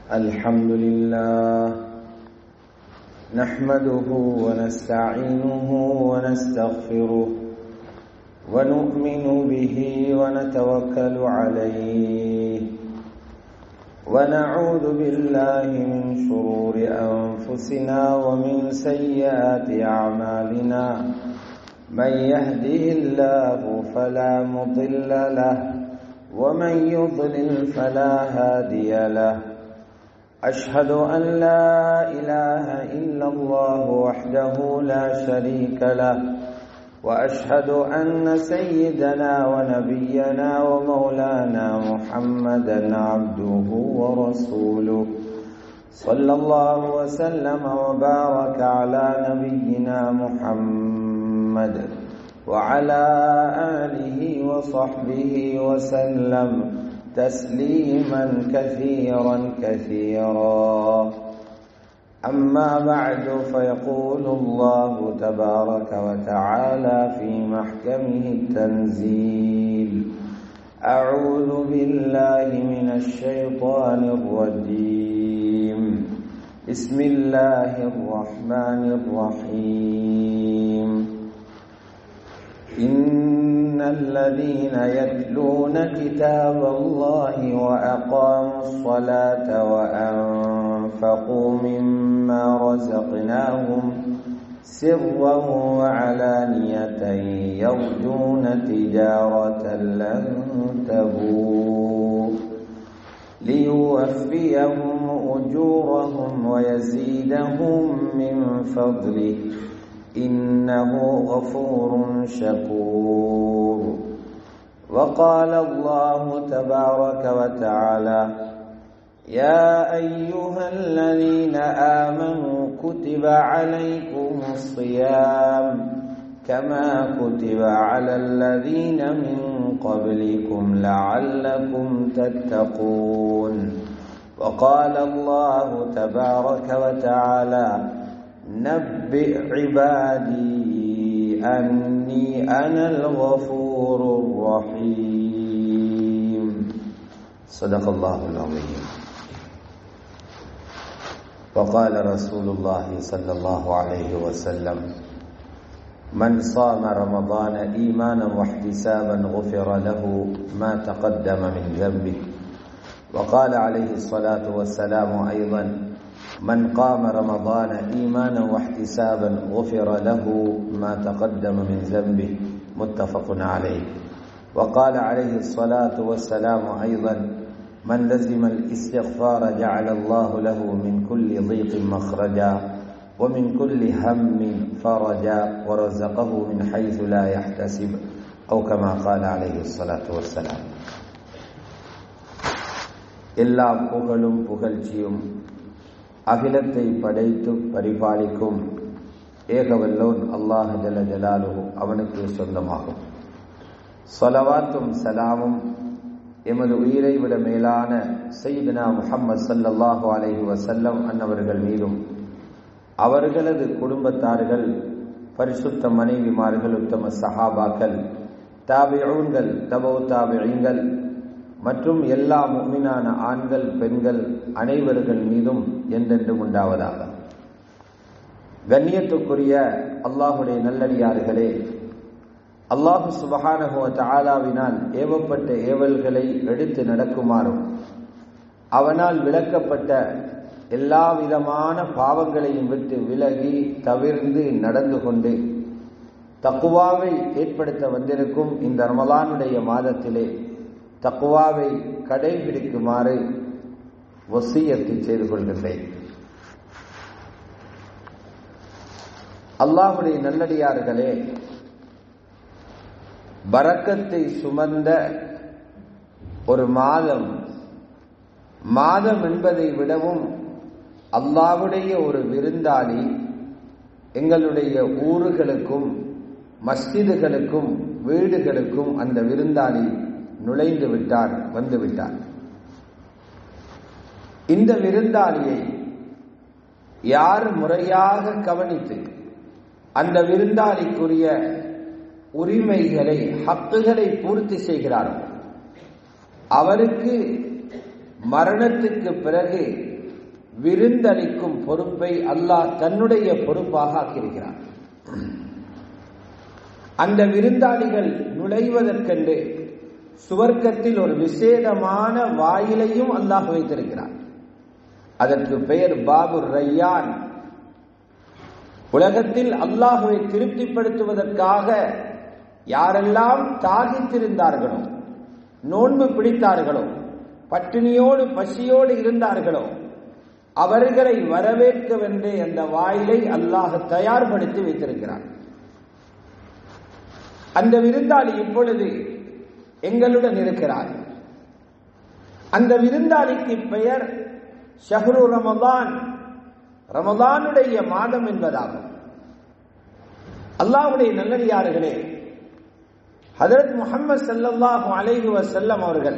الحمد لله نحمده ونستعينه ونستغفره ونؤمن به ونتوكل عليه ونعوذ بالله من شرور أنفسنا ومن سيئات أعمالنا من يهده الله فلا مضل له ومن يضلل فلا هادي له أشهد أن لا إله إلا الله وحده لا شريك له وأشهد أن سيدنا ونبينا ومولانا محمدا عبده ورسوله صلى الله وسلم وبارك على نبينا محمد وعلى آله وصحبه وسلم تسليما كثيرا كثيرا أما بعد فيقول الله تبارك وتعالى في محكمه التنزيل أعوذ بالله من الشيطان الرجيم بسم الله الرحمن الرحيم إن الذين يتلون كتاب الله وأقاموا الصلاة وأنفقوا مما رزقناهم سرا وعلانية يرجون تجارة لن تبور ليوفيهم أجورهم ويزيدهم من فضله إنه غفور شكور وقال الله تبارك وتعالى يا أيها الذين آمنوا كتب عليكم الصيام كما كتب على الذين من قبلكم لعلكم تتقون وقال الله تبارك وتعالى نبئ عبادي أني أنا الغفور الرحيم صدق الله العظيم وقال رسول الله صلى الله عليه وسلم من صام رمضان إيمانا واحتسابا غفر له ما تقدم من ذنبه وقال عليه الصلاة والسلام أيضا من قام رمضان ايمانا واحتسابا غفر له ما تقدم من ذنبه متفق عليه وقال عليه الصلاه والسلام ايضا من لزم الاستغفار جعل الله له من كل ضيق مخرجا ومن كل هم فرجا ورزقه من حيث لا يحتسب او كما قال عليه الصلاه والسلام எல்லா புகழும் புகழ்ச்சியும் அகிலத்தை படைத்து பரிபாலிக்கும் ஏகவல்லோன் அல்லாஹ் ஜல ஜலாலு அவனுக்கு சொந்தமாகும் சொலவாத்தும் சலாமும் எமது உயிரை விட மேலான செய்தனா முகம்மது சல்லல்லாஹு அலைஹி வசல்லம் அன்னவர்கள் மீதும் அவர்களது குடும்பத்தார்கள் பரிசுத்த மனைவிமார்கள் உத்தம சஹாபாக்கள் தாபியூன்கள் தபோ தாபியங்கள் மற்றும் எல்லா முக்மினான ஆண்கள் பெண்கள் அனைவர்கள் மீதும் என்றென்றும் உண்டாவதாக கண்ணியத்துக்குரிய அல்லாஹுடைய நல்லடியார்களே அல்லாஹு சுபஹானகுவ தாலாவினால் ஏவப்பட்ட ஏவல்களை எடுத்து நடக்குமாறும் அவனால் விளக்கப்பட்ட எல்லா விதமான பாவங்களையும் விட்டு விலகி தவிர்ந்து நடந்து கொண்டு தக்குவாவை ஏற்படுத்த வந்திருக்கும் இந்த ரமலானுடைய மாதத்திலே தக்குவாவை கடைபிடிக்குமாறு வசியத்தை செய்து கொள்கின்றேன் அல்லாஹுடைய நல்லடியார்களே பறக்கத்தை சுமந்த ஒரு மாதம் மாதம் என்பதை விடவும் அல்லாவுடைய ஒரு விருந்தாளி எங்களுடைய ஊர்களுக்கும் மஸ்ஜிதுகளுக்கும் வீடுகளுக்கும் அந்த விருந்தாளி நுழைந்து விட்டார் வந்து விட்டார் இந்த விருந்தாளியை யார் முறையாக கவனித்து அந்த விருந்தாளிக்குரிய உரிமைகளை ஹக்குகளை பூர்த்தி செய்கிறார்கள் அவருக்கு மரணத்துக்கு பிறகு விருந்தளிக்கும் பொறுப்பை அல்லாஹ் தன்னுடைய பொறுப்பாக ஆக்கியிருக்கிறார் அந்த விருந்தாளிகள் நுழைவதற்கென்று சுவர்க்கத்தில் ஒரு விசேடமான வாயிலையும் அல்லாஹ் வைத்திருக்கிறார் அதற்கு பெயர் பாபு ரையான் உலகத்தில் அல்லாஹுவை திருப்திப்படுத்துவதற்காக யாரெல்லாம் தாகித்திருந்தார்களோ நோன்பு பிடித்தார்களோ பட்டினியோடு பசியோடு இருந்தார்களோ அவர்களை வரவேற்கவென்றே அந்த வாயிலை அல்லாஹ் தயார்படுத்தி வைத்திருக்கிறார் அந்த விருந்தாளி இப்பொழுது எங்களுடன் இருக்கிறார் அந்த விருந்தாளிக்கு பெயர் ஷஹ்ரு ரமதான் ரமதானுடைய மாதம் என்பதாகும் அல்லாஹ்வுடைய நல்லடியார்களே ஹதரத் முகமது சல்லல்லாஹு அலைஹி வஸல்லம் அவர்கள்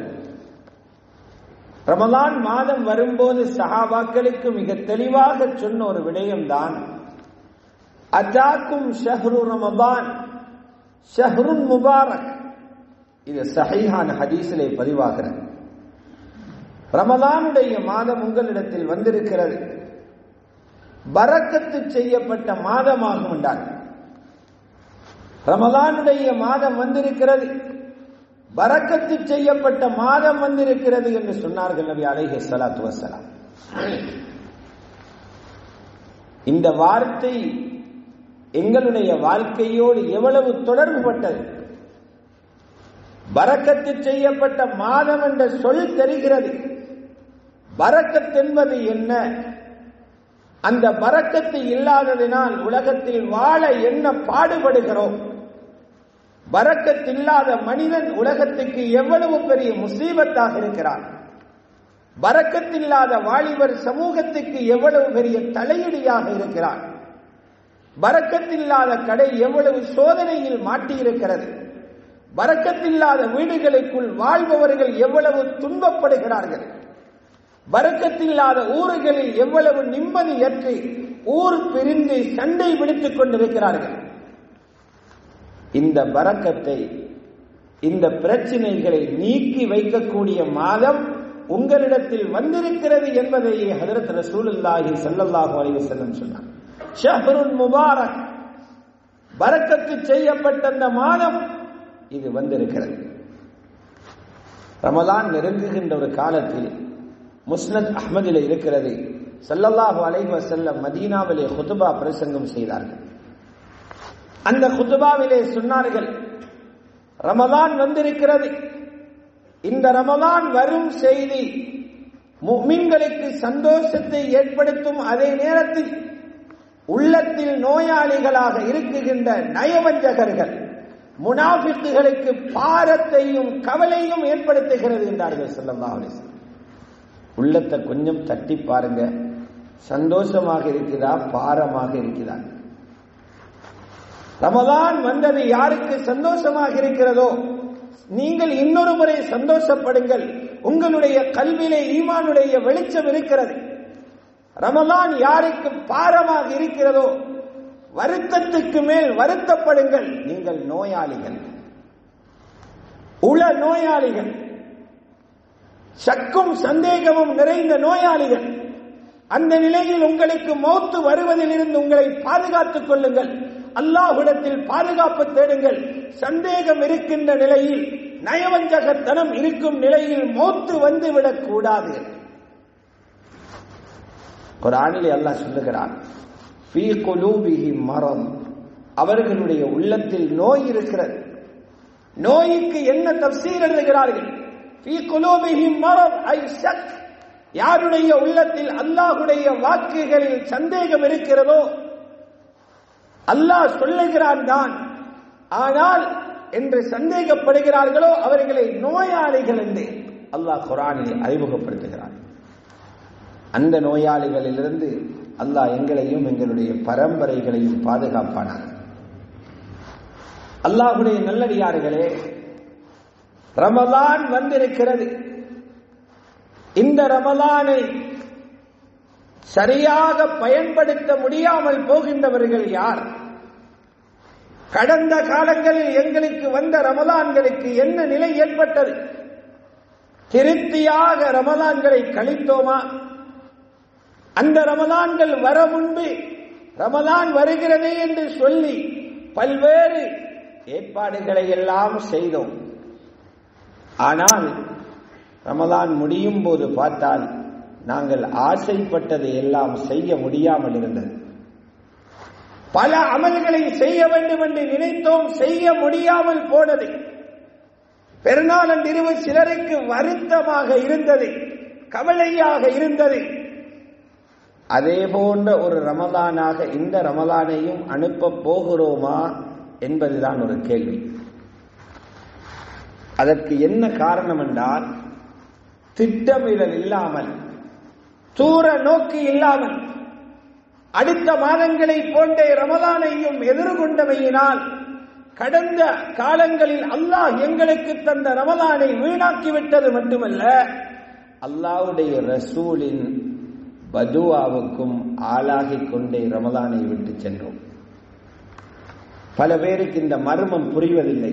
ரமலான் மாதம் வரும்போது சஹாபாக்களுக்கு மிக தெளிவாக சொன்ன ஒரு விடயம்தான் அஜாக்கும் ஷஹ்ரு ரமதான் ஷஹ்ருன் முபாரக் இது சஹீஹான ஹதீஸிலே பதிவாகிறது ரமலானுடைய மாதம் உங்களிடத்தில் வந்திருக்கிறது பரக்கத்து செய்யப்பட்ட மாதமாகும் என்றார் ரமலானுடைய மாதம் வந்திருக்கிறது பரக்கத்து செய்யப்பட்ட மாதம் வந்திருக்கிறது என்று சொன்னார்கள் நபி அலைஹி ஸலாத்து வஸலாம் இந்த வார்த்தை எங்களுடைய வாழ்க்கையோடு எவ்வளவு தொடர்புபட்டது பரக்கத்து செய்யப்பட்ட மாதம் என்ற சொல் தெரிகிறது பரக்கத் என்பது என்ன அந்த பரக்கத்து இல்லாததினால் உலகத்தில் வாழ என்ன பாடுபடுகிறோம் பரக்கத்தில்லாத மனிதன் உலகத்துக்கு எவ்வளவு பெரிய முசீபத்தாக இருக்கிறார் பரக்கத்தில்லாத வாலிபர் சமூகத்துக்கு எவ்வளவு பெரிய தலையடியாக இருக்கிறார் பரக்கத்தில்லாத கடை எவ்வளவு சோதனையில் மாட்டியிருக்கிறது பரக்கத்தில்லாத வீடுகளுக்குள் வாழ்பவர்கள் எவ்வளவு துன்பப்படுகிறார்கள் பரக்கத்தில்லாத ஊர்களில் எவ்வளவு நிம்மதியற்று ஊர் பிரிந்து சண்டை பிடித்துக் கொண்டிருக்கிறார்கள் இந்த பரக்கத்தை இந்த பிரச்சனைகளை நீக்கி வைக்கக்கூடிய மாதம் உங்களிடத்தில் வந்திருக்கிறது என்பதையே ஹதரத் ரசூலுல்லாஹி ஸல்லல்லாஹு அலைஹி வஸல்லம் சொன்னார் ஷஹ்ருன் முபாரக் பரக்கத்து செய்யப்பட்ட அந்த மாதம் இது வந்திருக்கிறது ரமலான் நெருங்குகின்ற ஒரு காலத்தில் முஸ்னத் அஹ்மதில் இருக்கிறது ஸல்லல்லாஹு அலைஹி வஸல்லம் மதீனாவிலே ஹுதுபா பிரசங்கம் செய்தார்கள் அந்த குத்துபாவிலே சொன்னார்கள் ரமலான் வந்திருக்கிறது இந்த ரமலான் வரும் செய்தி முக்மின்களுக்கு சந்தோஷத்தை ஏற்படுத்தும் அதே நேரத்தில் உள்ளத்தில் நோயாளிகளாக இருக்குகின்ற நயவஞ்சகர்கள் முனாஃபிக்குகளுக்கு பாரத்தையும் கவலையும் ஏற்படுத்துகிறது என்றார்கள் ஸல்லல்லாஹு அலைஹி வஸல்லம் உள்ளத்தை கொஞ்சம் தட்டி பாருங்க சந்தோஷமாக இருக்குதா பாரமாக இருக்குதா ரமதான் வந்தது யாருக்கு சந்தோஷமாக இருக்கிறதோ நீங்கள் இன்னொரு முறை சந்தோஷப்படுங்கள் உங்களுடைய கல்வியிலே ஈமானுடைய வெளிச்சம் இருக்கிறது ரமலான் யாருக்கு பாரமாக இருக்கிறதோ வருத்தத்துக்கு மேல் வருத்தப்படுங்கள் நீங்கள் நோயாளிகள் உள நோயாளிகள் சக்கும் சந்தேகமும் நிறைந்த நோயாளிகள் அந்த நிலையில் உங்களுக்கு மௌத்து வருவதிலிருந்து உங்களை பாதுகாத்துக் கொள்ளுங்கள் அல்லாஹ்விடத்தில் பாதுகாப்பு தேடுங்கள் சந்தேகம் இருக்கின்ற நிலையில் நயவஞ்சகத்தனம் இருக்கும் நிலையில் மௌத்து வந்துவிடக் கூடாது குரானிலே அல்லாஹ் சொல்லுகிறான் ஃபீ குலூபிஹி மரம் அவர்களுடைய உள்ளத்தில் நோய் இருக்கிறது நோய்க்கு என்ன தப்சீர் எழுதுகிறார்கள் ஃபீ குலூபிஹி மரம் ஐ ஷக் யாருடைய உள்ளத்தில் அல்லாஹுடைய வாக்குகளில் சந்தேகம் இருக்கிறதோ அல்லாஹ் சொல்லுகிறான் தான் ஆனால் என்று சந்தேகப்படுகிறார்களோ அவர்களை நோயாளிகள் என்று அல்லாஹ் குரானில் அறிமுகப்படுத்துகிறான் அந்த நோயாளிகளிலிருந்து அல்லாஹ் எங்களையும் எங்களுடைய பரம்பரைகளையும் பாதுகாப்பானார் அல்லாஹுடைய நல்லடியார்களே ரமலான் வந்திருக்கிறது இந்த ரமலானை சரியாக பயன்படுத்த முடியாமல் போகின்றவர்கள் யார் கடந்த காலங்களில் எங்களுக்கு வந்த ரமலான்களுக்கு என்ன நிலை ஏற்பட்டது திருப்தியாக ரமலான்களை கழித்தோமா அந்த ரமலான்கள் வர முன்பு ரமலான் வருகிறதே என்று சொல்லி பல்வேறு ஏற்பாடுகளை எல்லாம் செய்தோம் ஆனால் ரமலான் முடியும் போது பார்த்தால் நாங்கள் ஆசைப்பட்டதை எல்லாம் செய்ய முடியாமல் இருந்தது பல அமல்களை செய்ய வேண்டும் என்று நினைத்தோம் செய்ய முடியாமல் போனது பெருநாளன் இரவு சிலருக்கு வருத்தமாக இருந்தது கவலையாக இருந்தது அதே போன்ற ஒரு ரமலானாக இந்த ரமலானையும் அனுப்ப போகிறோமா என்பதுதான் ஒரு கேள்வி அதற்கு என்ன காரணம் என்றால் திட்டமிடல் இல்லாமல் தூர நோக்கு இல்லாமல் அடுத்த மாதங்களை போன்ற ரமலானையும் எதிர்கொண்டமையினால் கடந்த காலங்களில் அல்லாஹ் எங்களுக்கு தந்த ரமலானை வீணாக்கி விட்டது மட்டுமல்ல அல்லாஹ்வுடைய ரசூலின் பதுவாவுக்கும் ஆளாகிக் கொண்டே ரமலானை விட்டு சென்றோம் பல பேருக்கு இந்த மர்மம் புரிவதில்லை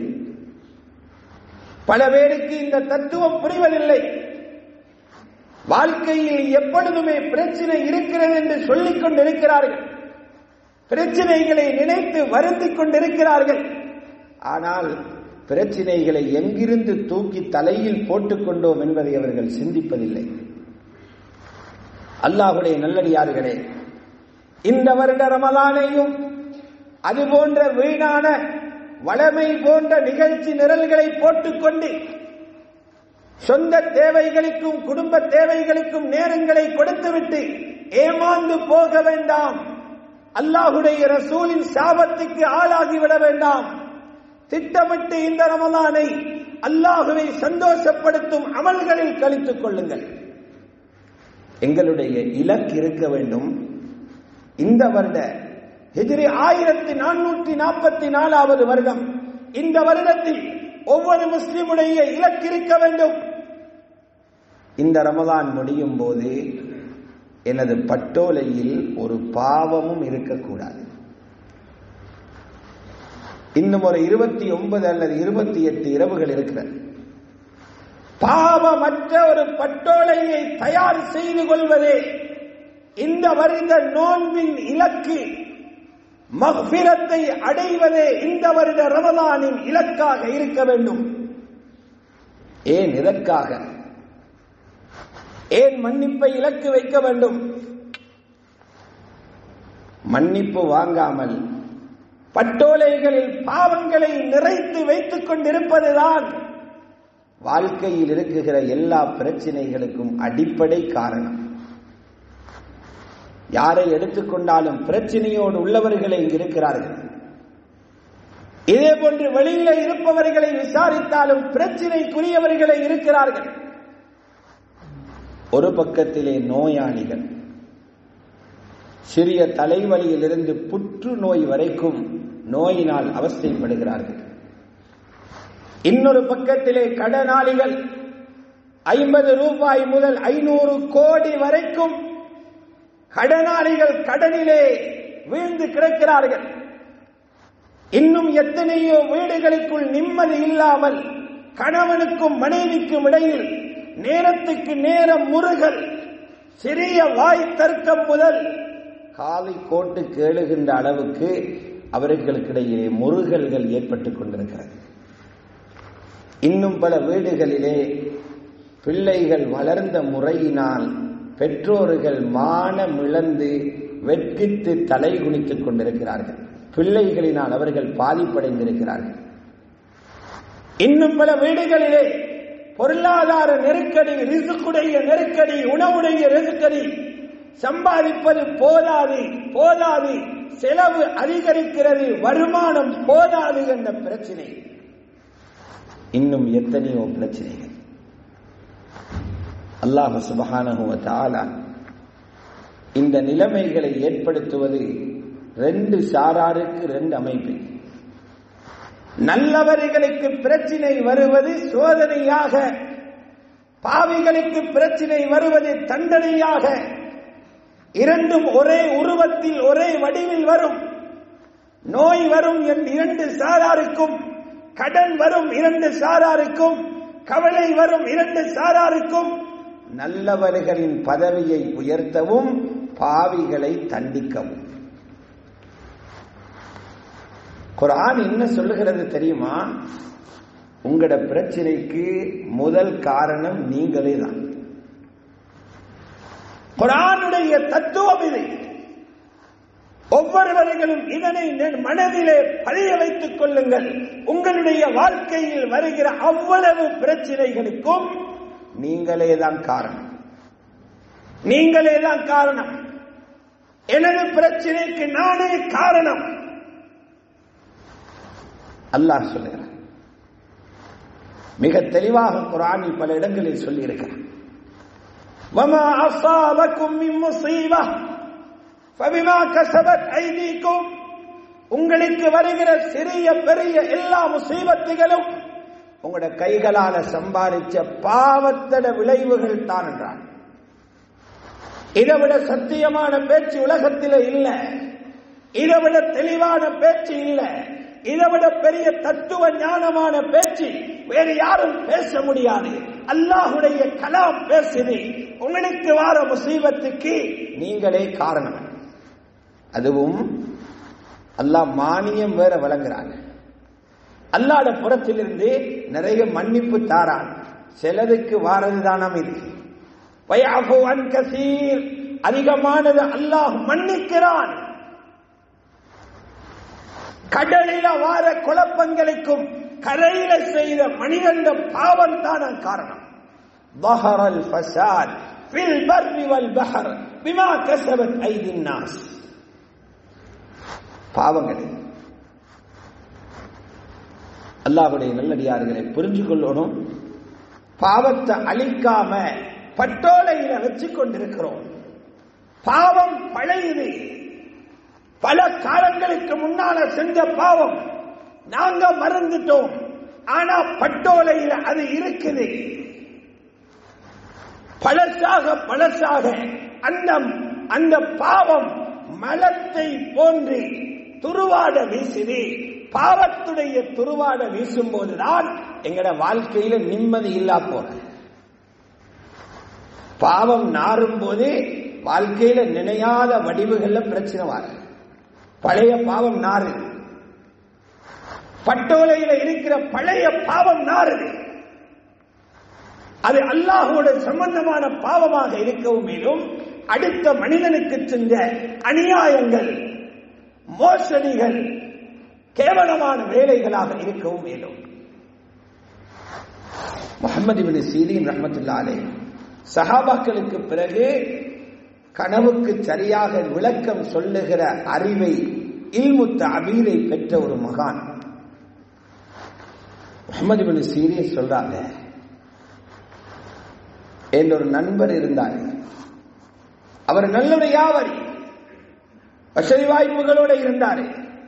பல பேருக்கு இந்த தத்துவம் புரிவதில்லை வாழ்க்கையில் எப்பொழுதுமே பிரச்சனை இருக்கிறது என்று சொல்லிக் கொண்டிருக்கிறார்கள் பிரச்சனைகளை நினைத்து வருந்திக் கொண்டிருக்கிறார்கள் ஆனால் பிரச்சனைகளை எங்கிருந்து தூக்கி தலையில் போட்டுக் கொண்டோம் என்பதை அவர்கள் சிந்திப்பதில்லை அல்லாஹுடைய நல்லடியார்களே இந்த வருட ரமலானையும் அது போன்ற வீணான வளமை போன்ற நிகழ்ச்சி நிரல்களை போட்டுக்கொண்டு சொந்த தேவைகளுக்கும் குடும்ப தேவைகளுக்கும் நேரங்களை கொடுத்துவிட்டு ஏமாந்து போக வேண்டாம் அல்லாஹுடைய ரசூலின் சாபத்துக்கு ஆளாகிவிட வேண்டாம் திட்டமிட்டு இந்த ரமலானை அல்லாஹுவை சந்தோஷப்படுத்தும் அமல்களில் கழித்துக் கொள்ளுங்கள் எங்களுடைய இலக்கு இருக்க வேண்டும் இந்த வருட எதிரி ஆயிரத்தி நானூற்றி நாற்பத்தி நாலாவது வருடம் இந்த வருடத்தில் ஒவ்வொரு முஸ்லிமுடைய இலக்கு இருக்க வேண்டும் இந்த ரமலான் முடியும் போது எனது பட்டோலையில் ஒரு பாவமும் இருக்கக்கூடாது இன்னும் ஒரு இருபத்தி ஒன்பது அல்லது இருபத்தி எட்டு இரவுகள் இருக்கிறது பாவமற்ற ஒரு பட்டோலையை தயார் செய்து கொள்வதே இந்த வருட நோன்பின் இலக்கு மஃபிரத்தை அடைவதே இந்த வருட ரமலானின் இலக்காக இருக்க வேண்டும் ஏன் இதற்காக ஏன் மன்னிப்பை இலக்கு வைக்க வேண்டும் மன்னிப்பு வாங்காமல் பட்டோலைகளில் பாவங்களை நிறைத்து வைத்துக் கொண்டிருப்பதுதான் வாழ்க்கையில் இருக்குகிற எல்லா பிரச்சனைகளுக்கும் அடிப்படை காரணம் யாரை எடுத்துக்கொண்டாலும் பிரச்சனையோடு உள்ளவர்களே இங்கு இருக்கிறார்கள் இதே போன்று வெளியில இருப்பவர்களை விசாரித்தாலும் பிரச்சனைக்குரியவர்களே இருக்கிறார்கள் ஒரு பக்கத்திலே நோயாளிகள் சிறிய தலைவலியிலிருந்து புற்றுநோய் வரைக்கும் நோயினால் அவஸ்தைப்படுகிறார்கள் இன்னொரு பக்கத்திலே கடனாளிகள் ஐம்பது ரூபாய் முதல் ஐநூறு கோடி வரைக்கும் கடனாளிகள் கடனிலே வீழ்ந்து கிடக்கிறார்கள் இன்னும் எத்தனையோ வீடுகளுக்குள் நிம்மதி இல்லாமல் கணவனுக்கும் மனைவிக்கும் இடையில் நேரத்துக்கு நேரம் முருகல் சிறிய வாய் தர்க்கம் முதல் காலை கோட்டு கேளுகின்ற அளவுக்கு அவர்களுக்கிடையே முருகல்கள் ஏற்பட்டுக் கொண்டிருக்கிறது இன்னும் பல வீடுகளிலே பிள்ளைகள் வளர்ந்த முறையினால் பெற்றோர்கள் மானமிழந்து வெட்கித்து தலை குனித்துக் கொண்டிருக்கிறார்கள் பிள்ளைகளினால் அவர்கள் பாதிப்படைந்திருக்கிறார்கள் இன்னும் பல வீடுகளிலே பொருளாதார நெருக்கடி ரிசுக்குடைய நெருக்கடி உணவுடைய நெருக்கடி சம்பாதிப்பது போதாது போதாது செலவு அதிகரிக்கிறது வருமானம் போதாது என்ற பிரச்சனை இன்னும் எத்தனையோ பிரச்சனைகள் அல்லாஹ் சுபஹானஹு வ தஆலா இந்த நிலைமைகளை ஏற்படுத்துவது ரெண்டு சாராருக்கு ரெண்டு அமைப்பு நல்லவர்களுக்கு பிரச்சினை வருவது சோதனையாக பாவிகளுக்கு பிரச்சினை வருவது தண்டனையாக இரண்டும் ஒரே உருவத்தில் ஒரே வடிவில் வரும் நோய் வரும் இரண்டு சாராருக்கும் கடன் வரும் இரண்டு சாராருக்கும் கவலை வரும் இரண்டு சாராருக்கும் நல்லவர்களின் பதவியை உயர்த்தவும் பாவிகளை தண்டிக்கவும் குரான் என்ன சொல்லுகிறது தெரியுமா உங்களோட பிரச்சனைக்கு முதல் காரணம் நீங்களே தான் குரானுடைய தத்துவம் இது ஒவ்வொருவர்களும் இதனை மனதிலே பதிய வைத்துக் கொள்ளுங்கள் உங்களுடைய வாழ்க்கையில் வருகிற அவ்வளவு பிரச்சனைகளுக்கும் நீங்களே தான் காரணம் நீங்களே தான் காரணம் எனது பிரச்சனைக்கு நானே காரணம் அல்லாஹ் சொல்லுகிறார் மிக தெளிவாக குரானில் பல இடங்களில் சொல்லி இருக்கிறார் وما أصابكم من مصيبة فبما كسبت أيديكم உங்களுக்கு வருகிற சிறிய பெரிய எல்லா முசீபத்துகளும் உங்களோட கைகளால சம்பாதிச்ச பாவத்தட விளைவுகள் தான் என்றான் இதை விட சத்தியமான பேச்சு உலகத்தில் இல்ல இதை விட தெளிவான பேச்சு இல்ல இதை விட பெரிய தத்துவ ஞானமான பேச்சு வேறு யாரும் பேச முடியாது அல்லாஹுடைய கலாம் பேசுது உங்களுக்கு வார முசீபத்துக்கு நீங்களே காரணம் அதுவும் அல்லாஹ் மானியம் வேற வழங்குறாங்க அல்லாட புறத்திலிருந்து நிறைய மன்னிப்பு தாரான் சிலதுக்கு வாரதுதானாம் இது வயாஃபு அன் கசீர் அதிகமானது அல்லாஹ் மன்னிக்கிறான் கடலில வார குழப்பங்களுக்கும் கரையில செய்த மனிதன் பாவம் தான் காரணம் ظهر الفساد في البر والبحر بما كسبت ايدي الناس பாவங்கள் அல்லாஹுடைய நல்லடியார்களை புரிஞ்சு கொள்ளணும் பாவத்தை அழிக்காம பட்டோலையில வச்சு கொண்டிருக்கிறோம் பாவம் பழையது பல காலங்களுக்கு முன்னால செஞ்ச பாவம் நாங்க மறந்துட்டோம் ஆனா பட்டோலையில அது இருக்குது பழசாக பழசாக அந்த அந்த பாவம் மலத்தை போன்று துருவாட வீசுது பாவத்துடைய துருவாட வீசும் போதுதான் எங்கட வாழ்க்கையில நிம்மதி இல்லா போற பாவம் நாறும் போது வாழ்க்கையில நினையாத வடிவுகள்ல பிரச்சனை வர பழைய பாவம் நாறு பட்டோலையில இருக்கிற பழைய பாவம் நாறுது அது அல்லாஹோட சம்பந்தமான பாவமாக இருக்கவும் மேலும் அடுத்த மனிதனுக்கு செஞ்ச அநியாயங்கள் மோசடிகள் கேவலமான வேலைகளாக இருக்கவும் மேலும் முகமது பின் சீலின் ரஹமத்துல்லாலே சஹாபாக்களுக்கு பிறகு கனவுக்கு சரியாக விளக்கம் சொல்லுகிற அறிவை இல்முத்த அபீரை பெற்ற ஒரு மகான் முகமது பின் சீரியன் சொல்றாங்க என் ஒரு நண்பர் இருந்தார் அவர் நல்ல வியாபாரி வசதி வாய்ப்புகளோடு இருந்தார்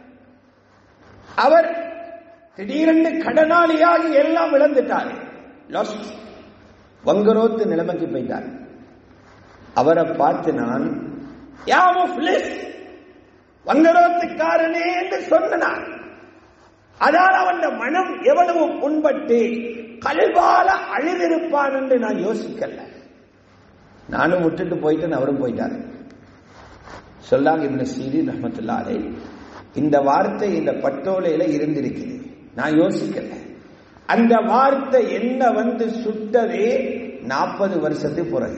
அவர் திடீரென்று கடனாளியாகி எல்லாம் இழந்துட்டார் லாஸ்ட் வங்கரோத்து நிலைமைக்கு போயிட்டார் அவரை பார்த்து நான் யா முஃப்லிஸ் வங்கரோத்துக்காரனே என்று சொன்னான் அதால் அவன் மனம் எவ்வளவு புண்பட்டு கல்வால அழுதிருப்பான் என்று நான் யோசிக்கல நானும் விட்டுட்டு போயிட்டேன் அவரும் போயிட்டாரு சொல்லாங்க இப்னு சீரி ரஹமத்துல்லாலே இந்த வார்த்தை இந்த பட்டோலையில இருந்திருக்குது நான் யோசிக்கல அந்த வார்த்தை என்ன வந்து சுட்டதே நாற்பது வருஷத்துக்கு பிறகு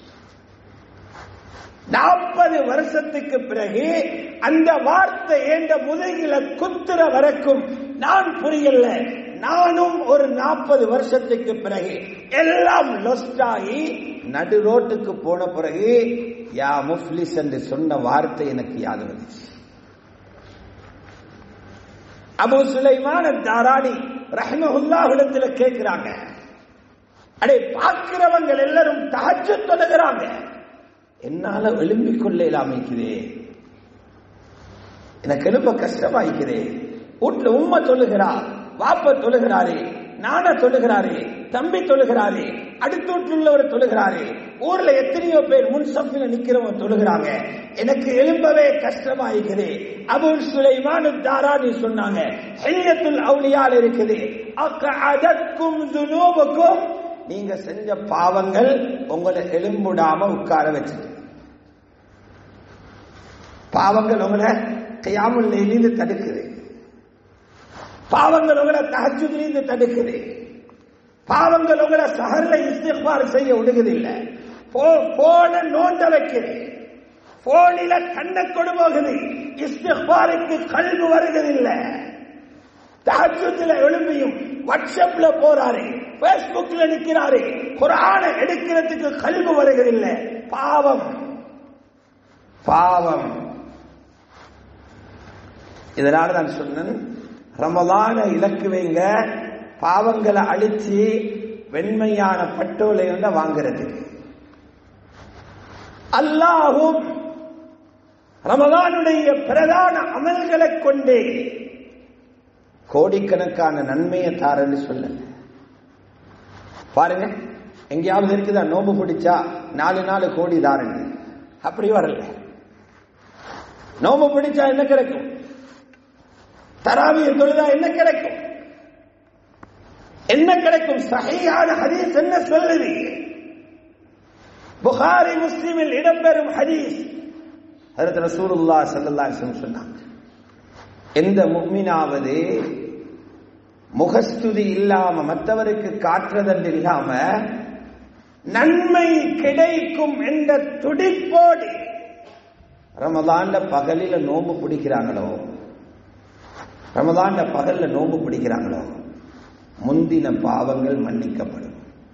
நாற்பது வருஷத்துக்கு பிறகு அந்த வார்த்தை என்ற முதுகில குத்துற வரைக்கும் நான் புரியல நானும் ஒரு நாற்பது வருஷத்துக்கு பிறகு எல்லாம் லொஸ்ட் ஆகி நடு ரோட்டுக்கு போன பிறகு யா முஃப்லிஸ் என்று சொன்ன வார்த்தை எனக்கு யாது வந்துச்சு அபு சுலைமான தாராணி ரஹ்மஹுல்லாஹிடத்துல கேட்கிறாங்க அடே பார்க்கிறவங்க எல்லாரும் தஹஜ்ஜு தொழுகிறாங்க என்னால எழும்பிக் கொள்ள இல்லாமைக்குதே எனக்கு எழுப்ப கஷ்டமாய்க்குதே வீட்டுல உண்மை சொல்லுகிறா வாப்ப தொழுகிறாரே நானா தொழுகிறாரே தம்பி தொழுகிறாரே அடுத்த வீட்டுள்ளவர் தொழுகிறாரே ஊர்ல எத்தனையோ பேர் முன்சப்பில நிக்கிறவங்க தொழுகிறாங்க எனக்கு எழும்பவே கஷ்டமாயிருக்குது அபுல் சுலைமானு தாரானி சொன்னாங்க ஹெல்யத்துல் அவுலியால் இருக்குது அக்அதத்கும் துனூபுக்கும் நீங்க செஞ்ச பாவங்கள் உங்களை எலும்புடாம உட்கார வச்சுட்டு பாவங்கள் உங்களை கையாமல் இருந்து தடுக்குது பாவங்கள் உங்களை தகச்சுதிலிருந்து தடுக்குது பாவங்கள் உங்களை சகர்ல இஸ்திஃபார் செய்ய விடுவதில்லை போன நோண்ட வைக்குது போனில கண்ணை கொடு போகுது இஸ்திஃபாருக்கு கல்வி வருகிறதில்லை தஹஜுத்துல எழும்பியும் வாட்ஸ்அப்ல போறாரு பேஸ்புக்ல நிக்கிறாரு குரான எடுக்கிறதுக்கு கல்வி வருகிறதில்லை பாவம் பாவம் இதனால நான் சொன்னேன் ரமலான இலக்கு வைங்க பாவங்களை அழிச்சு வெண்மையான பட்டோலை வந்து வாங்குறதுக்கு அல்லாஹும் ரமலானுடைய பிரதான அமல்களை கொண்டே கோடிக்கணக்கான நன்மையை தாரன்னு சொல்ல பாருங்க எங்கேயாவது இருக்குதா நோம்பு பிடிச்சா நாலு நாலு கோடி தாரங்க அப்படி வரல நோம்பு பிடிச்சா என்ன கிடைக்கும் தராவிய தொழுதா என்ன கிடைக்கும் என்ன கிடைக்கும் சகையான ஹதீஸ் என்ன சொல்லுது புகாரி முஸ்லிமில் இடம்பெறும் ஹதீஸ் ஹதரத் ரசூலுல்லாஹ் ஸல்லல்லாஹு அலைஹி வஸல்லம் சொன்னாங்க எந்த முக்மினாவது முகஸ்துதி இல்லாம மற்றவருக்கு காட்டுறதன்று இல்லாம நன்மை கிடைக்கும் என்ற துடிப்போடு ரமதான்ல பகலில நோம்பு பிடிக்கிறாங்களோ ரமதான்ல பகல்ல நோம்பு பிடிக்கிறாங்களோ முந்தின பாவங்கள் மன்னிக்கப்படும்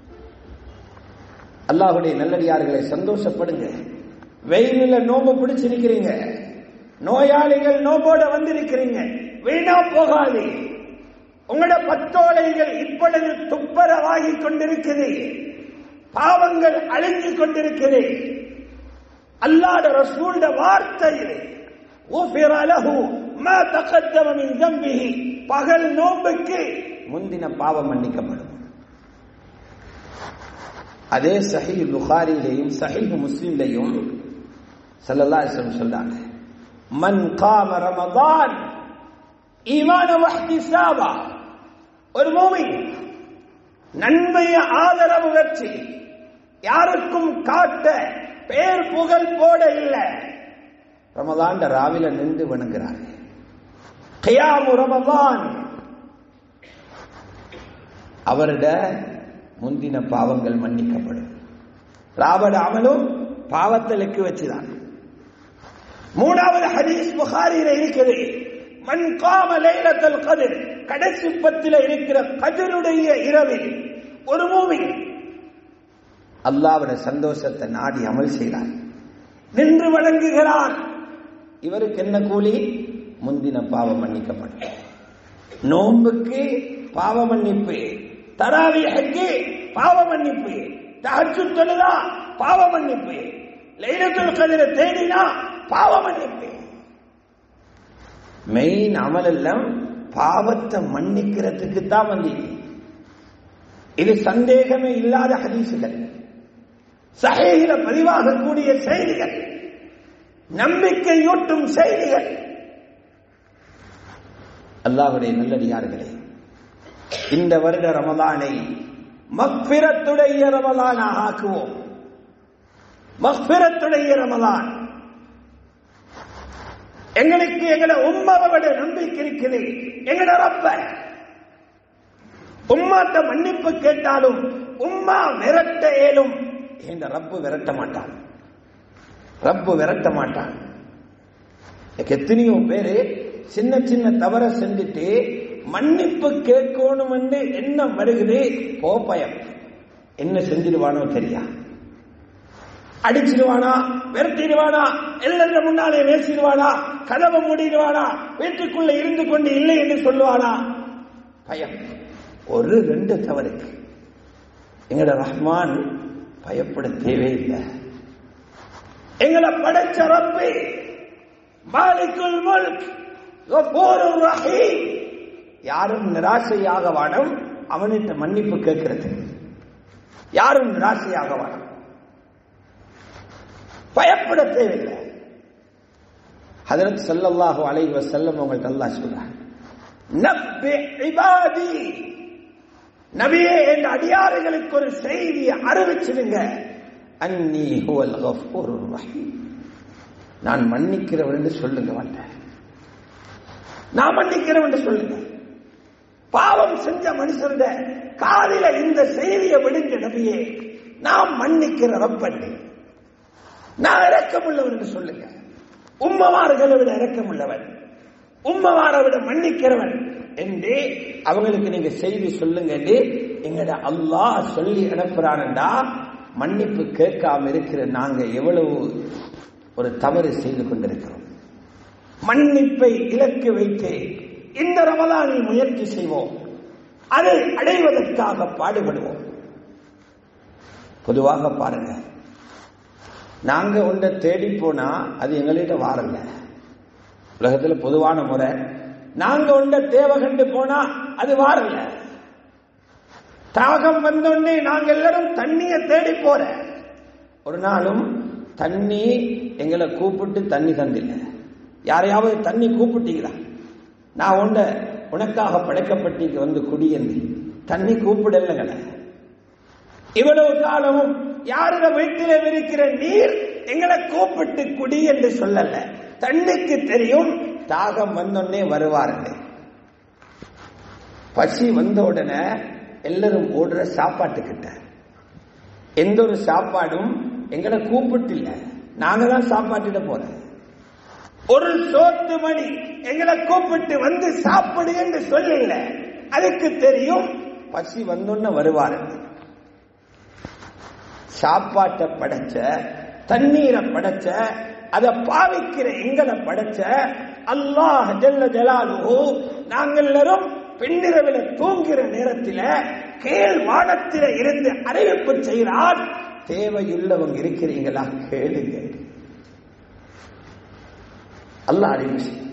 அல்லாஹுடைய நல்லடியார்களை சந்தோஷப்படுங்க வெயிலில் நோம்பு பிடிச்சிருக்கிறீங்க நோயாளிகள் நோம்போட வந்திருக்கிறீங்க வீணா போகாது உங்களோட பத்தோலைகள் இப்பொழுது துப்பரவாகி கொண்டிருக்குது பாவங்கள் அழிஞ்சு கொண்டிருக்குது அல்லாட ரசூல்ட வார்த்தை ஊஃபிர லஹு மா தகத்தம மின் தம்பிஹி பகல் நோம்புக்கு முந்தின பாவம் மன்னிக்கப்படும் அதே சஹீ புகாரிலையும் சஹீ முஸ்லிம்லையும் ஸல்லல்லாஹு அலைஹி வஸல்லம் சொல்றாங்க மன் காம ரமதான் ஈமான வஹ்திசாபா ஒரு மூமின் நன்மையை ஆதரவு வச்சு யாருக்கும் காட்ட பேர் புகழ் போட இல்லை ரமதான்ட ராவில நின்று வணங்குறாங்க கியாமு ரமதான் அவருட முந்தின பாவங்கள் மன்னிக்கப்படும் ராவட அமலும் பாவத்தலுக்கு வச்சுதான் மூணாவது ஹதீஸ் புகாரியில இருக்குது மண் காம லைலத்தல் கதிர் கடைசி பத்தில இருக்கிற கதிருடைய இரவில் ஒரு மூவி அல்லாவோட சந்தோஷத்தை நாடி அமல் செய்கிறார் நின்று வணங்குகிறார் இவருக்கு என்ன கூலி முந்தின பாவம் மன்னிக்கப்படும் நோன்புக்கு பாவ மன்னிப்பு தராவியக்கு பாவ மன்னிப்பு தஹஜ்ஜு தொழுதா பாவ மன்னிப்பு லைலத்துல் கதிர தேடினா பாவ மன்னிப்பு மெயின் அமல் எல்லாம் பாவத்தை மன்னிக்கிறதுக்கு தான் வந்து இது சந்தேகமே இல்லாத ஹதீசுகள் சஹீல பதிவாகக்கூடிய செய்திகள் நம்பிக்கையூட்டும் செய்திகள் அல்லாஹுடைய நல்லடியார்களே இந்த வருட ரமலானை மக்பிரத்துடைய ரமலானாக ஆக்குவோம் மக்பிரத்துடைய ரமலான் எங்களுக்கு எங்களை உம்மாவோட நம்பிக்கை இருக்குது எங்களோட ரப்ப உம்மாட்ட மன்னிப்பு கேட்டாலும் உம்மா விரட்ட ஏலும் இந்த ரப்பு விரட்ட மாட்டான் ரப்பு விரட்ட மாட்டான் எத்தனையோ பேரு சின்ன சின்ன தவற செஞ்சுட்டு மன்னிப்பு கேட்கணும் என்று எண்ணம் வருகுது போ பயம் என்ன செஞ்சிடுவானோ தெரியா அடிச்சிடுவானா விரட்டிடுவானா எல்லாரும் முன்னாலே பேசிடுவானா கதவை மூடிடுவானா வீட்டுக்குள்ள இருந்து கொண்டு இல்லை என்று சொல்லுவானா பயம் ஒரு ரெண்டு தவறுக்கு எங்களோட ரஹ்மான் பயப்பட தேவையில்லை எங்களை படைச்ச ரப்பி மாலிக்குல் முல்க் கஃபூருர் ரஹீம் யாரும் நிராசையாக வாடம் அவனிட்ட மன்னிப்பு கேட்கிறது யாரும் நிராசையாக வாடம் பயப்பட தேவையில்லை ஹதரத் ஸல்லல்லாஹு அலைஹி வஸல்லம் அவங்கள்ட்ட அல்லாஹ் சொல்றாங்க நப்பி இபாதி நபியே என் அடியாறுகளுக்கு ஒரு செய்தியை அறிவிச்சிடுங்க அன்னி ஹுவல் கஃபூருர் ரஹீம் நான் மன்னிக்கிறவன் என்று சொல்லுங்க வந்தேன் நான் மன்னிக்கிறவன் என்று சொல்லுங்க பாவம் செஞ்ச மனுஷருட காலில இந்த செய்தியை விடுங்க நபியே நான் மன்னிக்கிற ரப்பண்ணி நான் இரக்கமுள்ளவன் என்று சொல்லுங்க உம்மவார்களை விட இரக்கமுள்ளவன் உம்மவாரை விட மன்னிக்கிறவன் என்று அவங்களுக்கு நீங்க செய்தி சொல்லுங்க எங்கட அல்லாஹ் சொல்லி அனுப்புறான்டா மன்னிப்பு கேட்காம இருக்கிற நாங்க எவ்வளவு ஒரு தவறு செய்து கொண்டிருக்கிறோம் மன்னிப்பை இலக்கு வைத்து இந்த ரமலானில் முயற்சி செய்வோம் அதை அடைவதற்காக பாடுபடுவோம் பொதுவாக பாருங்க நாங்க ஒன்றை தேடி போனா அது எங்கள்கிட்ட வாரல உலகத்துல பொதுவான முறை நாங்க ஒன்றை தேவை கண்டு போனா அது வாரல தாகம் வந்தோடனே நாங்க எல்லாரும் தண்ணிய தேடி போற ஒரு நாளும் தண்ணி எங்களை கூப்பிட்டு தண்ணி தந்தில்லை யாரையாவது தண்ணி கூப்பிட்டீங்களா நான் உண்ட உனக்காக படைக்கப்பட்டீங்க வந்து குடியேந்தி தண்ணி கூப்பிடலங்கள இவ்வளவு காலமும் யாரோட வீட்டிலே இருக்கிற நீர் எங்களை கூப்பிட்டு குடி என்று சொல்லல தண்ணிக்கு தெரியும் தாகம் வந்தோடனே வருவார்கள் பசி வந்த உடனே எல்லாரும் ஓடுற சாப்பாட்டுக்கிட்ட எந்த ஒரு சாப்பாடும் எங்களை கூப்பிட்டு இல்ல நாங்க தான் சாப்பாட்டிட போறோம் ஒரு சோத்து மணி எங்களை கூப்பிட்டு வந்து சாப்பிடு என்று சொல்லல அதுக்கு தெரியும் பசி வந்தோன்னு வருவாரு சாப்பாட்டை படைச்ச தண்ணீரை படைச்ச அதை பாவிக்கிற எங்களை படைச்ச அல்லாஹ் ஜல்ல ஜலாலுஹு நாங்கள் எல்லாரும் பின்னிரவில தூங்குகிற நேரத்தில் கீழ் வானத்தில இருந்து அறிவிப்பு செய்கிறார் தேவையுள்ளவங்க இருக்கிறீங்களா கேளுங்க அல்ல அறிவு செய்யும்.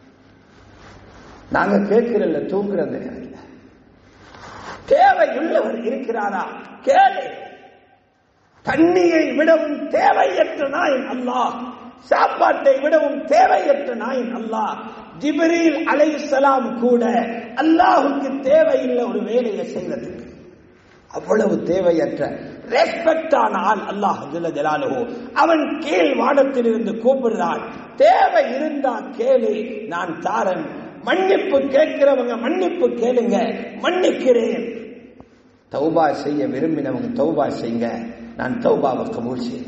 நாங்க கேட்கிறல்ல தூங்குற அந்த நேரத்தில் தேவையுள்ளவர் இருக்கிறாரா கேளு தண்ணியை விடவும் தேவையற்ற நாயின் அல்லாஹ் சாப்பாட்டை விடவும் தேவையற்ற நாயின் அல்லாஹ் ஜிப்ரீல் அலைஹிஸ்ஸலாம் கூட அல்லாஹுக்கு தேவையில்லை ஒரு வேலையை செய்யறதுக்கு அவ்வளவு தேவையற்ற ரெஸ்பெக்டான ஆள் அல்லாஹ் ஜல்ல ஜலாலுஹு அவன் கீழ் வானத்தில் இருந்து கூப்பிடுறான் தேவை இருந்தா கேளு நான் தாரன் மன்னிப்பு கேட்கிறவங்க மன்னிப்பு கேளுங்க மன்னிக்கிறேன் தௌபா செய்ய விரும்பினவங்க தௌபா செய்யுங்க நான் தௌபாவை கபூல் செய்ய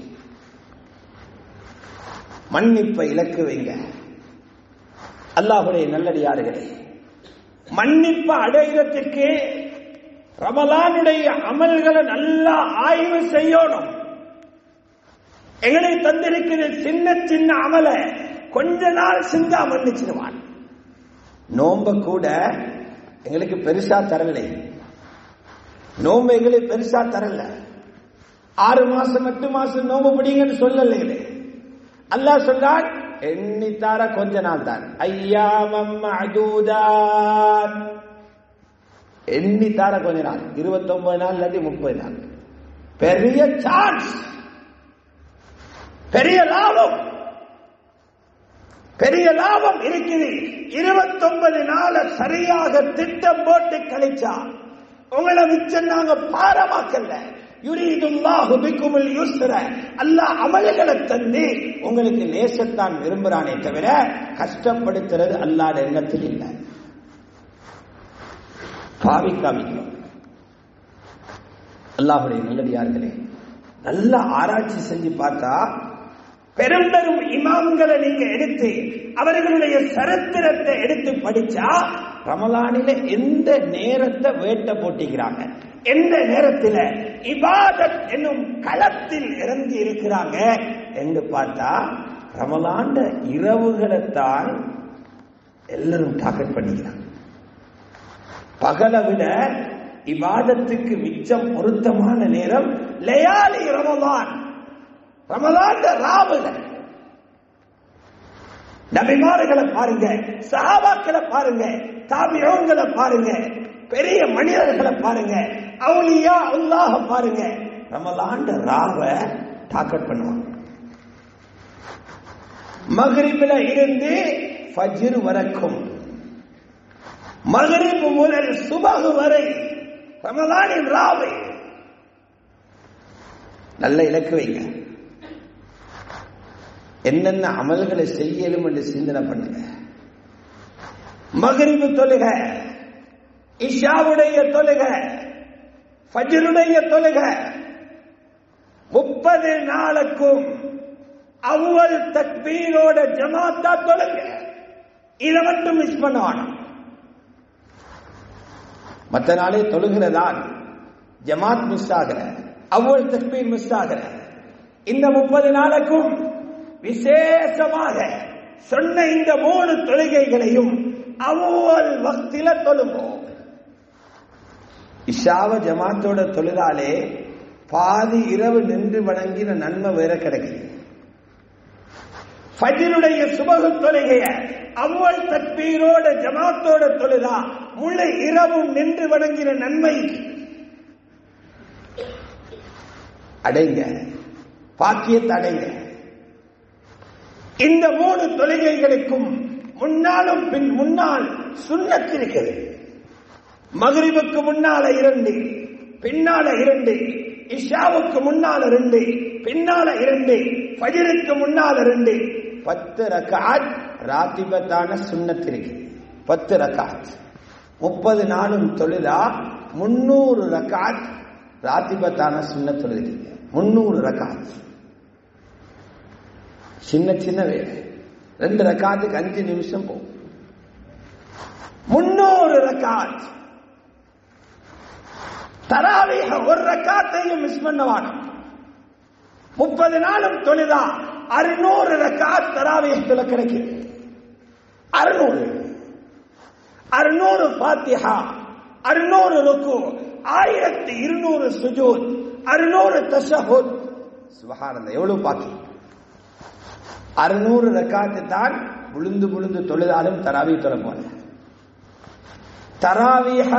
மன்னிப்பை இலக்கு வைங்க அல்லாஹுடைய நல்லடியார்களே மன்னிப்பு அடைகிறதுக்கு ரமலானுடைய அமல்களை நல்லா ஆய்வு செய்யணும் எங்களை தந்திருக்கிற சின்ன சின்ன அமல கொஞ்ச நாள் செஞ்சா மன்னிச்சிருவான் நோம்ப கூட எங்களுக்கு பெருசா தரலை நோம்பு எங்களுக்கு பெருசா தரல ஆறு மாசம் எட்டு மாசம் நோம்பு பிடிங்கன்னு சொல்லல அல்லாஹ் சொல்றான் எண்ணி தார கொஞ்ச நாள் தான் ஐயாமம் மஅதூதான் எண்ணி தார கொஞ்ச நாள் இருபத்தி ஒன்பது நாள் இல்லாட்டி முப்பது நாள் பெரிய சான்ஸ் பெரிய லாபம் பெரிய லாபம் இருக்குது இருபத்தொன்பது நாள சரியாக திட்டம் போட்டு கழிச்சா உங்களை மிச்சம் நாங்க பாரமாக்கல யுரீதுல்லாஹு பிக்குமுல் யுஸ்ர அல்லாஹ் அமல்களை தந்து உங்களுக்கு நேசத்தான் விரும்புறானே தவிர கஷ்டப்படுத்துறது அல்லாத எண்ணத்தில் இல்லை பாவிக்காமிக்கும் அல்லாஹுடைய நல்லடியார்களே நல்ல ஆராய்ச்சி செஞ்சு பார்த்தா பெரும் பெரும் இமாம்களை நீங்க எடுத்து அவர்களுடைய சரித்திரத்தை எடுத்து படிச்சா ரமலானில எந்த நேரத்தை வேட்ட போட்டிக்கிறாங்க எந்த நேரத்தில் இபாதத் என்னும் களத்தில் இறங்கி இருக்கிறாங்க என்று பார்த்தா ரமலாண்ட இரவுகளைத்தான் எல்லாரும் டார்கெட் பண்ணிக்கிறாங்க பகலை விட இபாதத்துக்கு மிச்சம் பொருத்தமான நேரம் லயாலி ரமலான் ரமலான் ராவுகள் நபிமார்களை பாருங்க சஹாபாக்களை பாருங்க தாபியோங்களை பாருங்க பெரிய மனிதர்களை பாருங்க அவுலியா அல்லாஹ பாருங்க ரமலாண்ட ராவ டாக்கெட் பண்ணுவாங்க மகரிபில இருந்து ஃபஜ்ர் வரைக்கும் மகரிப் முதல் சுபகு வரை ரமலானின் ராவு நல்ல இலக்கு வைங்க என்னென்ன அமல்களை செய்யலும் என்று சிந்தனை பண்ணுங்க மகிழ்வு தொழுக இஷாவுடைய தொழுக ஃபஜ்ருடைய தொழுக முப்பது நாளுக்கும் அவ்வல் தக்பீரோட ஜமாத்தா தொழுங்க இதை மட்டும் மிஸ் பண்ண வேணாம் மற்ற நாளே தொழுகிறதான் ஜமாத் மிஸ் ஆகல அவ்வளவு தக்பீர் மிஸ் ஆகல இந்த முப்பது நாளுக்கும் விசேஷமாக சொன்ன இந்த மூணு தொழுகைகளையும் அவ்வளவு வக்தில தொழுவோம் இஷாவ ஜமாத்தோட தொழுதாலே பாதி இரவு நின்று வணங்கின நன்மை வேற கிடைக்குது ஃபஜ்ருடைய சுபகு தொழுகைய அவ்வள் தக்பீரோட ஜமாத்தோட தொழுதா முழு இரவும் நின்று வணங்கின நன்மை அடைங்க பாக்கியத்தை அடைங்க இந்த மூணு தொழுகைகளுக்கும் முன்னாலும் பின் முன்னால் சுண்ணத்திருக்கிறது மகிரிவுக்கு முன்னால இரண்டு பின்னால இரண்டு இஷாவுக்கு முன்னால ரெண்டு பின்னால இரண்டு ஃபஜருக்கு முன்னால ரெண்டு பத்து ரக்காத் ராத்திபத்தான சுண்ணத்திற்கு பத்து ரக்காத் முப்பது நாளும் தொழுதா முன்னூறு ரக்காத் ராத்திபத்தான சுண்ண தொழுது முன்னூறு ரக்காத் சின்ன சின்ன வேலை ரெண்டு ரக்காத்துக்கு அஞ்சு நிமிஷம் போகும் முன்னூறு ரக்காத் தராவிக ஒரு ரக்காத்தையும் மிஸ் பண்ண வேணும் முப்பது நாளும் தொழுதா அறுநூறு ரக்காத் தராவியத்துல கிடைக்கும் அறுநூறு அறுநூறு பாத்தியா அறுநூறு ருக்கு ஆயிரத்தி இருநூறு சுஜூத் அறுநூறு தஷஹுத் சுபஹானந்த எவ்வளவு பாக்கி அறுநூறு ரக்காத்து தான் விழுந்து விழுந்து தொழுதாலும் தராவி தொழ போல தராவிக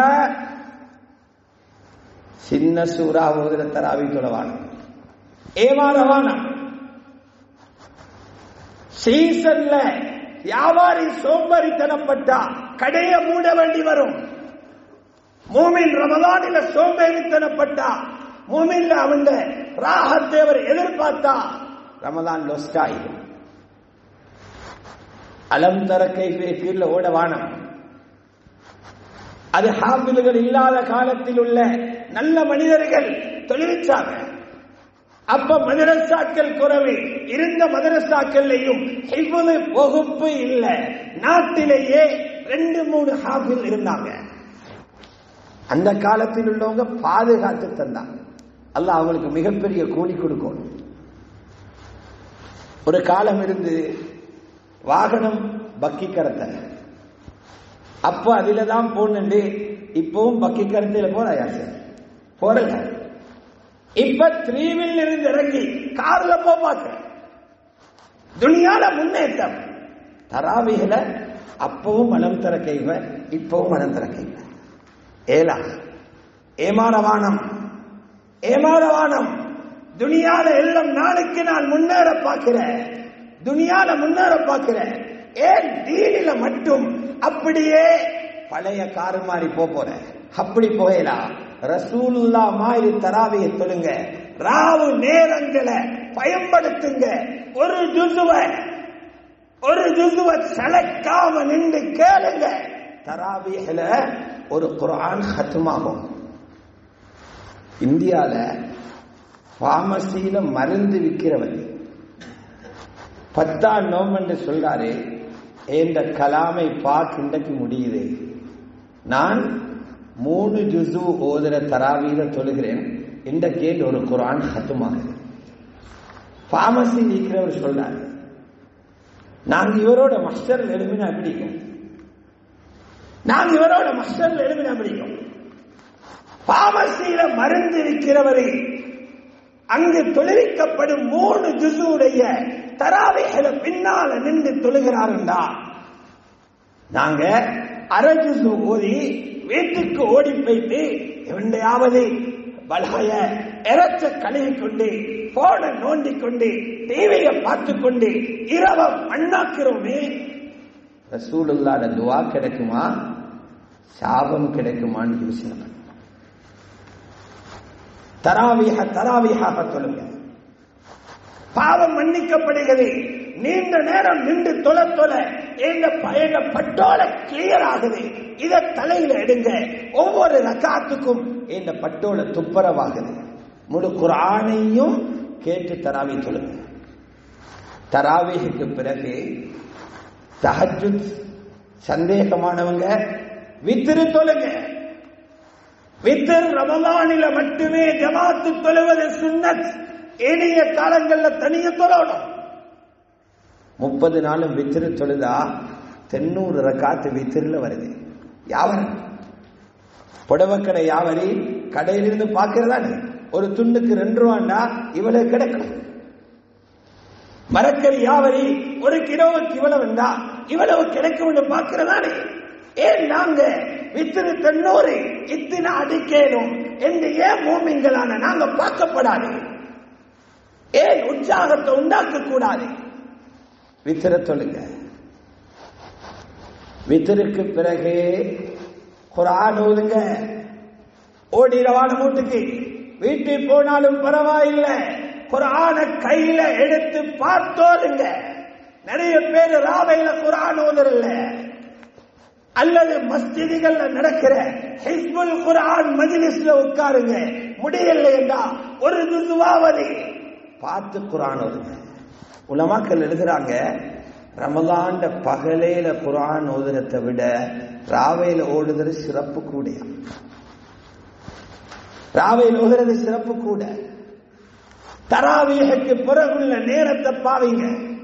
சின்ன சூறா ஓதுற தராவி தொழவான ஏமாறவான சீசன்ல வியாபாரி சோம்பேறித்தனப்பட்டா கடைய மூட வேண்டி வரும் மூமின் ரமலானில சோம்பேறித்தனப்பட்டா மூமின்ல அவன் ராகத்தேவர் எதிர்பார்த்தா ரமலான் லொஸ்ட் ஆயிடும் அலம் தர கைஃபே கீழ ஓட வானம் அது ஹாபில்கள் இல்லாத காலத்தில் உள்ள நல்ல மனிதர்கள் தொழிற்சாங்க அப்ப மதரசாக்கள் குறைவு இருந்த மதரசாக்கள்லையும் இவ்வளவு வகுப்பு இல்ல நாட்டிலேயே ரெண்டு மூணு ஹாபில் இருந்தாங்க அந்த காலத்தில் உள்ளவங்க பாதுகாத்து தந்தாங்க அல்ல அவங்களுக்கு மிகப்பெரிய கூலி கொடுக்கணும் ஒரு காலம் இருந்து வாகனம் பக்கி கரத்தை அப்ப அதுல தான் போனது இப்பவும் பக்கி கரத்தையில போறாயா சார் போறல இப்ப த்ரீவில் இருந்து இறங்கி கார்ல போப்பாக்க துணியால முன்னேற்றம் தராவிகள அப்பவும் மனம் தர கைவ இப்பவும் மனம் தர கைவ ஏலா ஏமாறவானம் ஏமாறவானம் துணியால எல்லாம் நாளுக்கு நான் முன்னேற பார்க்கிற துணியால முன்னேற பார்க்கிற ஏன் தீனில மட்டும் அப்படியே பழைய காரு மாதிரி போற அப்படி போயலாம் ரசூலுல்லா மாதிரி தராவிய தொழுங்க ராவு நேரங்களை பயன்படுத்துங்க ஒரு ஜுசுவ ஒரு ஜுசுவ சளைக்காம நின்று கேளுங்க தராவியல ஒரு குரான் ஹத்துமாகும் இந்தியால பார்மசியில மருந்து விற்கிறவர் பத்தாம் நோம்பு சொல்றாரு இந்த கலாமை பார்க்க இன்றைக்கு முடியுது நான் மூணு ஜுசு ஓதுற தராவீர தொழுகிறேன் இன்றைக்கே ஒரு குரான் ஹத்துமாகுது பார்மசி இருக்கிறவர் சொல்றாரு நாங்க இவரோட மஸ்டர் எழுமினா பிடிக்கும் நாங்க இவரோட மஸ்டர் எழுமினா பிடிக்கும் பார்மசியில மருந்து விற்கிறவரை அங்கு தொழிலிக்கப்படும் மூணு ஜுசுடைய தராவைகளை பின்னால நின்று தொழுகிறாருண்டா நாங்க அரை ஜுசு ஓதி வீட்டுக்கு ஓடி போயிட்டு எவண்டையாவது பலாய இறச்ச கழுவி கொண்டு போனை நோண்டி கொண்டு டிவியை பார்த்து கொண்டு இரவம் அண்ணாக்கிறோமே ரசூலுல்லாத துவா கிடைக்குமா சாபம் கிடைக்குமான்னு யோசனை தராவிக தராவியாக தொழுங்க பாவம் மன்னிக்கப்படுகிறது நீண்ட நேரம் நின்று தொலை தொலை எங்க எங்க பட்டோல கிளியர் ஆகுது இத தலையில எடுங்க ஒவ்வொரு ரக்காத்துக்கும் இந்த பட்டோல துப்புரவாகுது முழு குரானையும் கேட்டு தராவி சொல்லுங்க தராவிக்கு பிறகு தஹஜுத் சந்தேகமானவங்க வித்திரு தொழுங்க வித்திர் ரமலானில மட்டுமே ஜமாத்து தொழுவது சுன்னத் ஏனைய காலங்கள்ல தனிய தொழணும் முப்பது நாளும் வித்திரு தொழுதா தென்னூறு ரக்காத்து வித்திரில வருது யாவரி புடவக்கடை யாவரி கடையிலிருந்து பார்க்கிறதானே ஒரு துண்டுக்கு ரெண்டு ரூபாண்டா இவ்வளவு கிடைக்கும் மரக்கறி யாவரி ஒரு கிலோவுக்கு இவ்வளவு இருந்தா இவ்வளவு கிடைக்கும் என்று பார்க்கிறதானே ஏன் நாங்க வித்திரு தென்னூறு இத்தனை அடிக்கேனும் என்று ஏன் மூமிங்களான நாங்க பார்க்கப்படாது ஏன் உற்சாகத்தை உண்டாக்க கூடாது வித்திர தொழுங்க வித்திருக்கு பிறகு குரான் ஓதுங்க ஓடிரவான மூட்டுக்கு வீட்டுக்கு போனாலும் பரவாயில்லை குரான கையில எடுத்து பார்த்தோதுங்க நிறைய பேர் ராவையில குரான் ஓதுறல அல்லது மஸ்ஜிதுகள்ல நடக்கிற ஹிஸ்புல் குரான் மஜ்லிஸ்ல உட்காருங்க முடியல என்றா ஒரு துசுவாவது பார்த்து குரான் ஓதுங்க உலமாக்கள் எழுதுறாங்க ரமலாண்ட பகலேல குரான் ஓதுறதை விட ராவையில ஓடுறது சிறப்பு கூட ராவையில் ஓதுறது சிறப்பு கூட தராவியக்கு பிறகுள்ள நேரத்தை பாவீங்க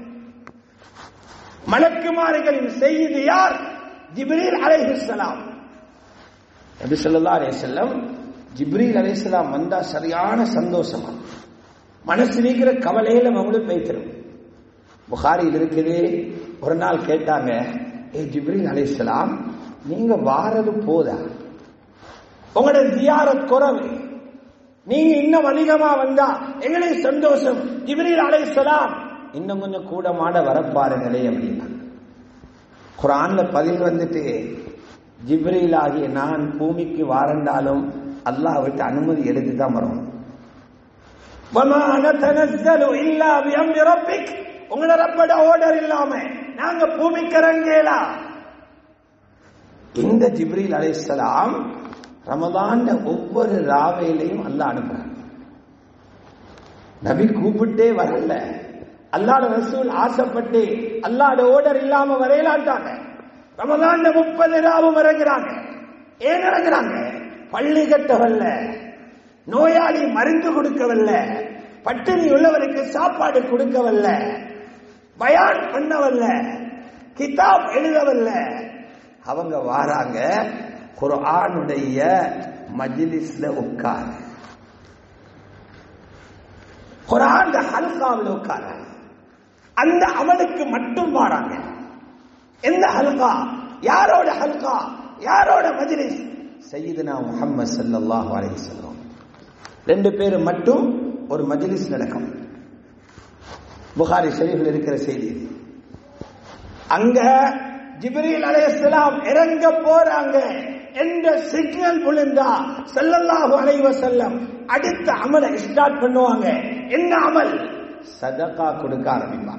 மலக்குமாரிகளின் செய்தி யார் ஜிப்ரீல் அலைஹிஸ்ஸலாம் நபி ஸல்லல்லாஹு அலைஹி வஸல்லம் ஜிப்ரீல் அலைஹிஸ்ஸலாம் வந்தா சரியான சந்தோஷமா மனசு நீக்கிற கவலையில அவங்களுக்கு பேய்த்திரும் புகாரியில் இருக்குது ஒரு நாள் கேட்டாங்க ஏ ஜிப்ரீல் அலைஹிஸ்ஸலாம் நீங்க வாரது போதா உங்களோட ஜியாரத் குறவு நீங்க இன்னும் அதிகமா வந்தா எங்களுக்கு சந்தோஷம் ஜிப்ரீல் அலைஹிஸ்ஸலாம் இன்னும் கொஞ்சம் கூட மாட வரப்பாருங்களே அப்படின்னா குரான்ல பதில் வந்துட்டு ஜிப்ரீல் ஆகிய நான் பூமிக்கு வாரண்டாலும் அல்லாஹ் விட்டு அனுமதி எடுத்து தான் வரும் வமா நதனஸ்ஸலு இல்லா பிஅம்ரி ரப்பிக் உங்களோட ரப்பட ஆர்டர் இல்லாம நாங்க பூமிக்கு இறங்கேலா இந்த ஜிப்ரீல் அலைஹிஸ்ஸலாம் ரமதான்ல ஒவ்வொரு ராவையிலையும் அல்லாஹ் அனுப்புறான் நபி கூப்பிட்டே வரல அல்லாட ரசூல் ஆசைப்பட்டு அல்லாட ஓர்டர் இல்லாம வரையலாட்டாங்க ரமதான்ல முப்பது ராவும் இறங்குறாங்க ஏன் இறங்குறாங்க பள்ளி கட்டவல்ல நோயாளி மருந்து கொடுக்கவல்ல பட்டினி உள்ளவருக்கு சாப்பாடு கொடுக்கவல்ல பயான் பண்ணவல்ல கிதாப் எழுதவல்ல அவங்க வாராங்க குர்ஆனுடைய மஜ்லிஸ்ல உட்கார குர்ஆன் ஹல்காவில் உட்கார அந்த அமலுக்கு மட்டும் வாராங்க எந்த ஹல்கா யாரோட ஹல்கா யாரோட மஜ்லிஸ் சையதுனா முஹம்மது ஸல்லல்லாஹு அலைஹி வஸல்லம் ரெண்டு பேரும் மட்டும் ஒரு மஜ்லிஸ் நடக்கும் புகாரி ஷரீஃபில் இருக்கிற செய்தி இது. அங்க ஜிப்ரீல் அலைஹிஸ்ஸலாம் இறங்க போறாங்க என்ற சிக்னல் விழுந்தா ஸல்லல்லாஹு அலைஹி வஸல்லம் அடுத்த அமலை ஸ்டார்ட் பண்ணுவாங்க என்ன அமல் சதகா கொடுக்க ஆரம்பிப்பாங்க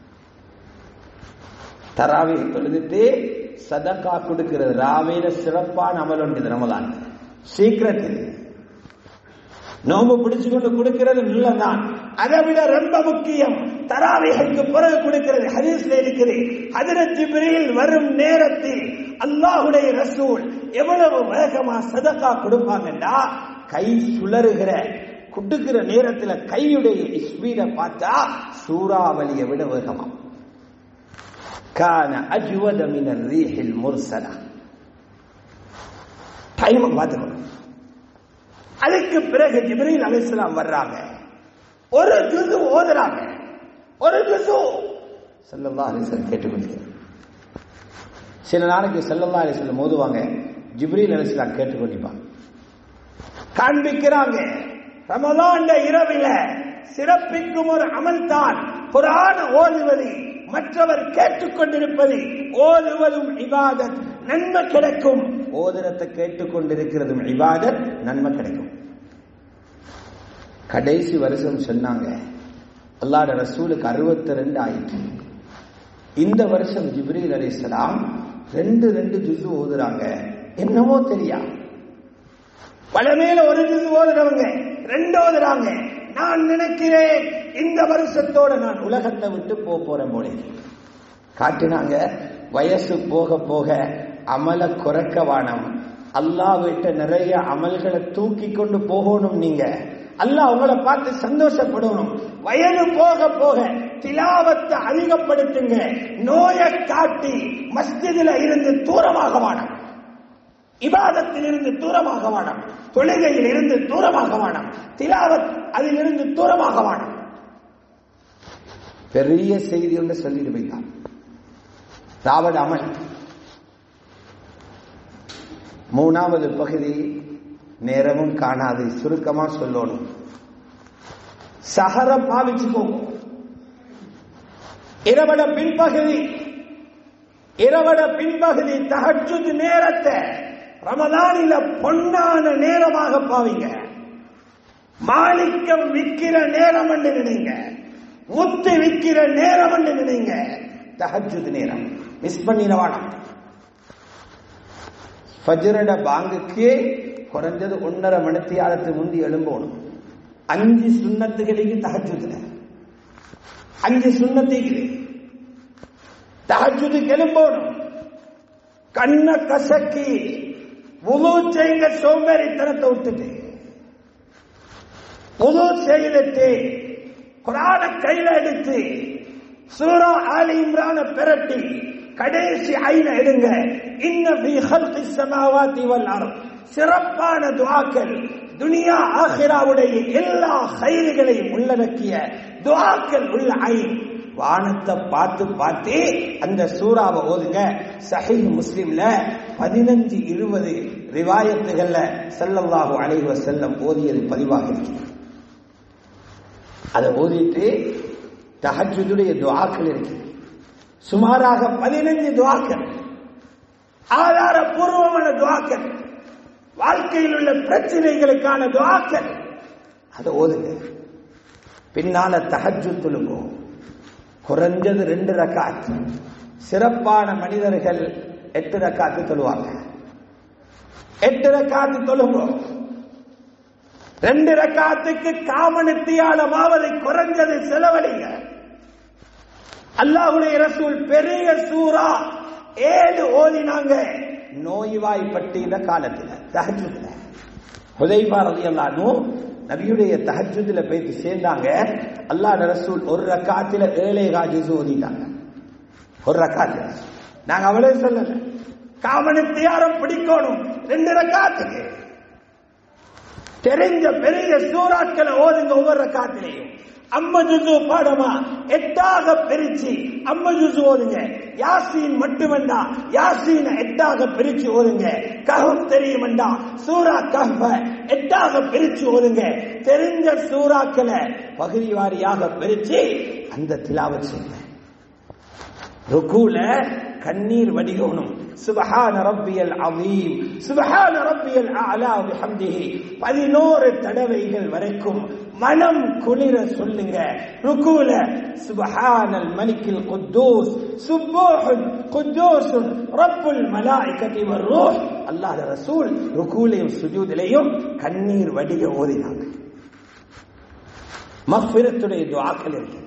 தராவி தொழுதுட்டு சதகா கொடுக்கிறது ராவையில சிறப்பான அமல் உண்டு ரமலான் சீக்கிரட் இது நோம்பு பிடிச்சு கொண்டு கொடுக்கிறது நல்லதான் அதை விட ரொம்ப முக்கியம் தராவிகளுக்கு பிறகு கொடுக்கிறது ஹதீஸ்ல இருக்குது ஹதரத் ஜிப்ரீல் வரும் நேரத்தில் அல்லாஹுடைய ரசூல் எவ்வளவு வேகமா சதக்கா கொடுப்பாங்கன்னா கை சுழறுகிற குடுக்கிற நேரத்துல கையுடைய ஸ்பீட பார்த்தா சூறாவளியை விட வேகமா கான அஜ்வத மின ரீஹில் முர்சலா டைம் பார்த்துக்கணும் அதுக்கு பிறகு ஜிப்ரீல் அலிஸ்லாம் வர்றாங்க ஒரு ஜுசு ஓதுறாங்க ஒரு ஜுசு செல்லல்லா அலிஸ்லாம் கேட்டுக்கொண்டிருக்கிறார் சில நாளைக்கு செல்லல்லா அலிஸ்லாம் ஓதுவாங்க ஜிப்ரீல் அலிஸ்லாம் கேட்டுக்கொண்டிருப்பாங்க காண்பிக்கிறாங்க ரமலான் இரவில சிறப்பிக்கும் ஒரு அமல் தான் புராண ஓதுவது மற்றவர் கேட்டுக்கொண்டிருப்பது ஓதுவதும் இபாதத் நன்மை கிடைக்கும் ஓதுரத்தை கேட்டுக்கொண்டிருக்கிறதும் இபாதத் நன்மை கிடைக்கும் கடைசி வருஷம் சொன்னாங்க அல்லாட ரசூலுக்கு அறுபத்தி ரெண்டு ஆயிட்டு இந்த வருஷம் ஜிப்ரீல் அலிஸ்லாம் ரெண்டு ரெண்டு ஜுசு ஓதுறாங்க என்னமோ தெரியா பழமையில ஒரு ஜுசு ஓதுறவங்க ரெண்டு ஓதுறாங்க நான் நினைக்கிறேன் இந்த வருஷத்தோட நான் உலகத்தை விட்டு போக போறேன் போல காட்டினாங்க வயசு போக போக அமல குறைக்க வானம் அல்லாஹ் விட்ட நிறைய அமல்களை தூக்கி கொண்டு போகணும் நீங்க அல்லாஹ் உங்களை பார்த்து சந்தோஷப்படணும் வயது போக போக திலாவத்தை அதிகப்படுத்துங்க நோயை காட்டி மஸ்ஜிதில் இருந்து தூரமாக வானம் இபாதத்தில் இருந்து தூரமாக வானம் தொழுகையில் இருந்து தூரமாக வானம் திலாவத் அதிலிருந்து தூரமாக வானம் பெரிய செய்தி ஒன்று சொல்லிட்டு போய்தான் ராவட அமல் மூணாவது பகுதி நேரமும் காணாது சுருக்கமா சொல்லணும் சஹர பாவிச்சுக்கோங்க இரவட பின்பகுதி இரவட பின்பகுதி தகச்சுது நேரத்தை ரமதானில பொன்னான நேரமாக பாவிங்க மாணிக்கம் விக்கிற நேரம் என்று நினைங்க முத்து விக்கிற நேரம் என்று நினைங்க தஹஜுத் நேரம் மிஸ் பண்ணின வேணாம் ஃபஜ்ரட பாங்குக்கு குறைஞ்சது ஒன்றரை மணித்தியாலத்து முந்தி எழும்பணும் அஞ்சு சுண்ணத்துகளுக்கு தஹஜுதுல அஞ்சு சுண்ணத்துக்கு தஹஜுதுக்கு எழும்பணும் கண்ண கசக்கி உது செய்யுங்க சோம்பேறித்தனத்தை விட்டுட்டு உது செய்துட்டு குரான கையில எடுத்து சூரா ஆலி இம்ரான பிரட்டி கடைசி ஐன எடுங்க இன்ன ஃபீ ஹல்கி ஸமாவாதி வல் அர்த் சிறப்பான துஆக்கள் துனியா ஆகிராவுடைய எல்லா ஹைர்களையும் உள்ளடக்கிய துஆக்கள் உள்ள ஐன் வானத்தை பார்த்து பார்த்து அந்த சூறாவை ஓதுங்க சஹீஹ் முஸ்லிம்ல பதினஞ்சு இருபது ரிவாயத்துகள்ல ஸல்லல்லாஹு அலைஹி வஸல்லம் ஓதியது பதிவாக இருக்கு அதை ஓதிட்டு தஹஜுடைய துஆக்கள் இருக்கு சுமாராக பதினஞ்சு துவாக்கள் ஆதாரபூர்வமான துவாக்கள் வாழ்க்கையில் உள்ள பிரச்சனைகளுக்கான துவாக்கள் அதை ஓதுங்க பின்னால தஹஜு தொழுங்கோ குறைஞ்சது ரெண்டு ரக்காத் சிறப்பான மனிதர்கள் எட்டு ரக்காத்து தொழுவாங்க எட்டு ரக்காத்து தொழுங்கோ ரெண்டு ரக்காத்துக்கு காமனித்தியாலமாவதை குறைஞ்சது செலவழிங்க அல்லாஹுடைய ரசூல் பெரிய சூரா ஏழு ஓதினாங்க நோய்வாய்ப்பட்டின காலத்துல தஹஜுதுல ஹுதைபா ரலியல்லாஹு நபியுடைய தஹஜுதுல போயிட்டு சேர்ந்தாங்க அல்லாஹ் ரசூல் ஒரு ரக்காத்துல ஏழே காஜிஸ் ஓதிட்டாங்க ஒரு ரக்காத்துல நாங்க அவளே சொல்லல காமனுக்கு யாரும் பிடிக்கணும் ரெண்டு ரக்காத்துக்கு தெரிஞ்ச பெரிய சூறாக்களை ஓதுங்க ஒவ்வொரு ரக்காத்திலையும் அம்ம ஜுசு பாடமா எட்டாக பிரிச்சு அம்ம ஜுசு ஓதுங்க யாசீன் மட்டுமண்டா யாசீன எட்டாக பிரிச்சு ஓதுங்க கஹம் தெரியுமண்டா சூரா கஹ்ப எட்டாக பிரிச்சு ஓதுங்க தெரிஞ்ச சூறாக்களை பகுதி வாரியாக பிரிச்சு அந்த திலாவத் செய்யுங்க ருக்கூல கண்ணீர் வடிகணும் சுபஹான ரப்பியல் அதீம் சுபஹான ரப்பியல் அலா பிஹம்திஹி 11 தடவைகள் வரைக்கும் மனம் குளிர சொல்லுங்க ருக்கூல சுபஹானல் மலிக்கில் குத்தூஸ் சுப்பூஹுன் குத்தூஸுன் ரப்புல் மலாயிகதி வர்ரூஹ் அல்லாஹ் ரசூல் ருக்கூலையும் சுஜூதிலையும் கண்ணீர் வடிக ஓதினாங்க மஃபிரத்துடைய துஆக்கள் இருக்கு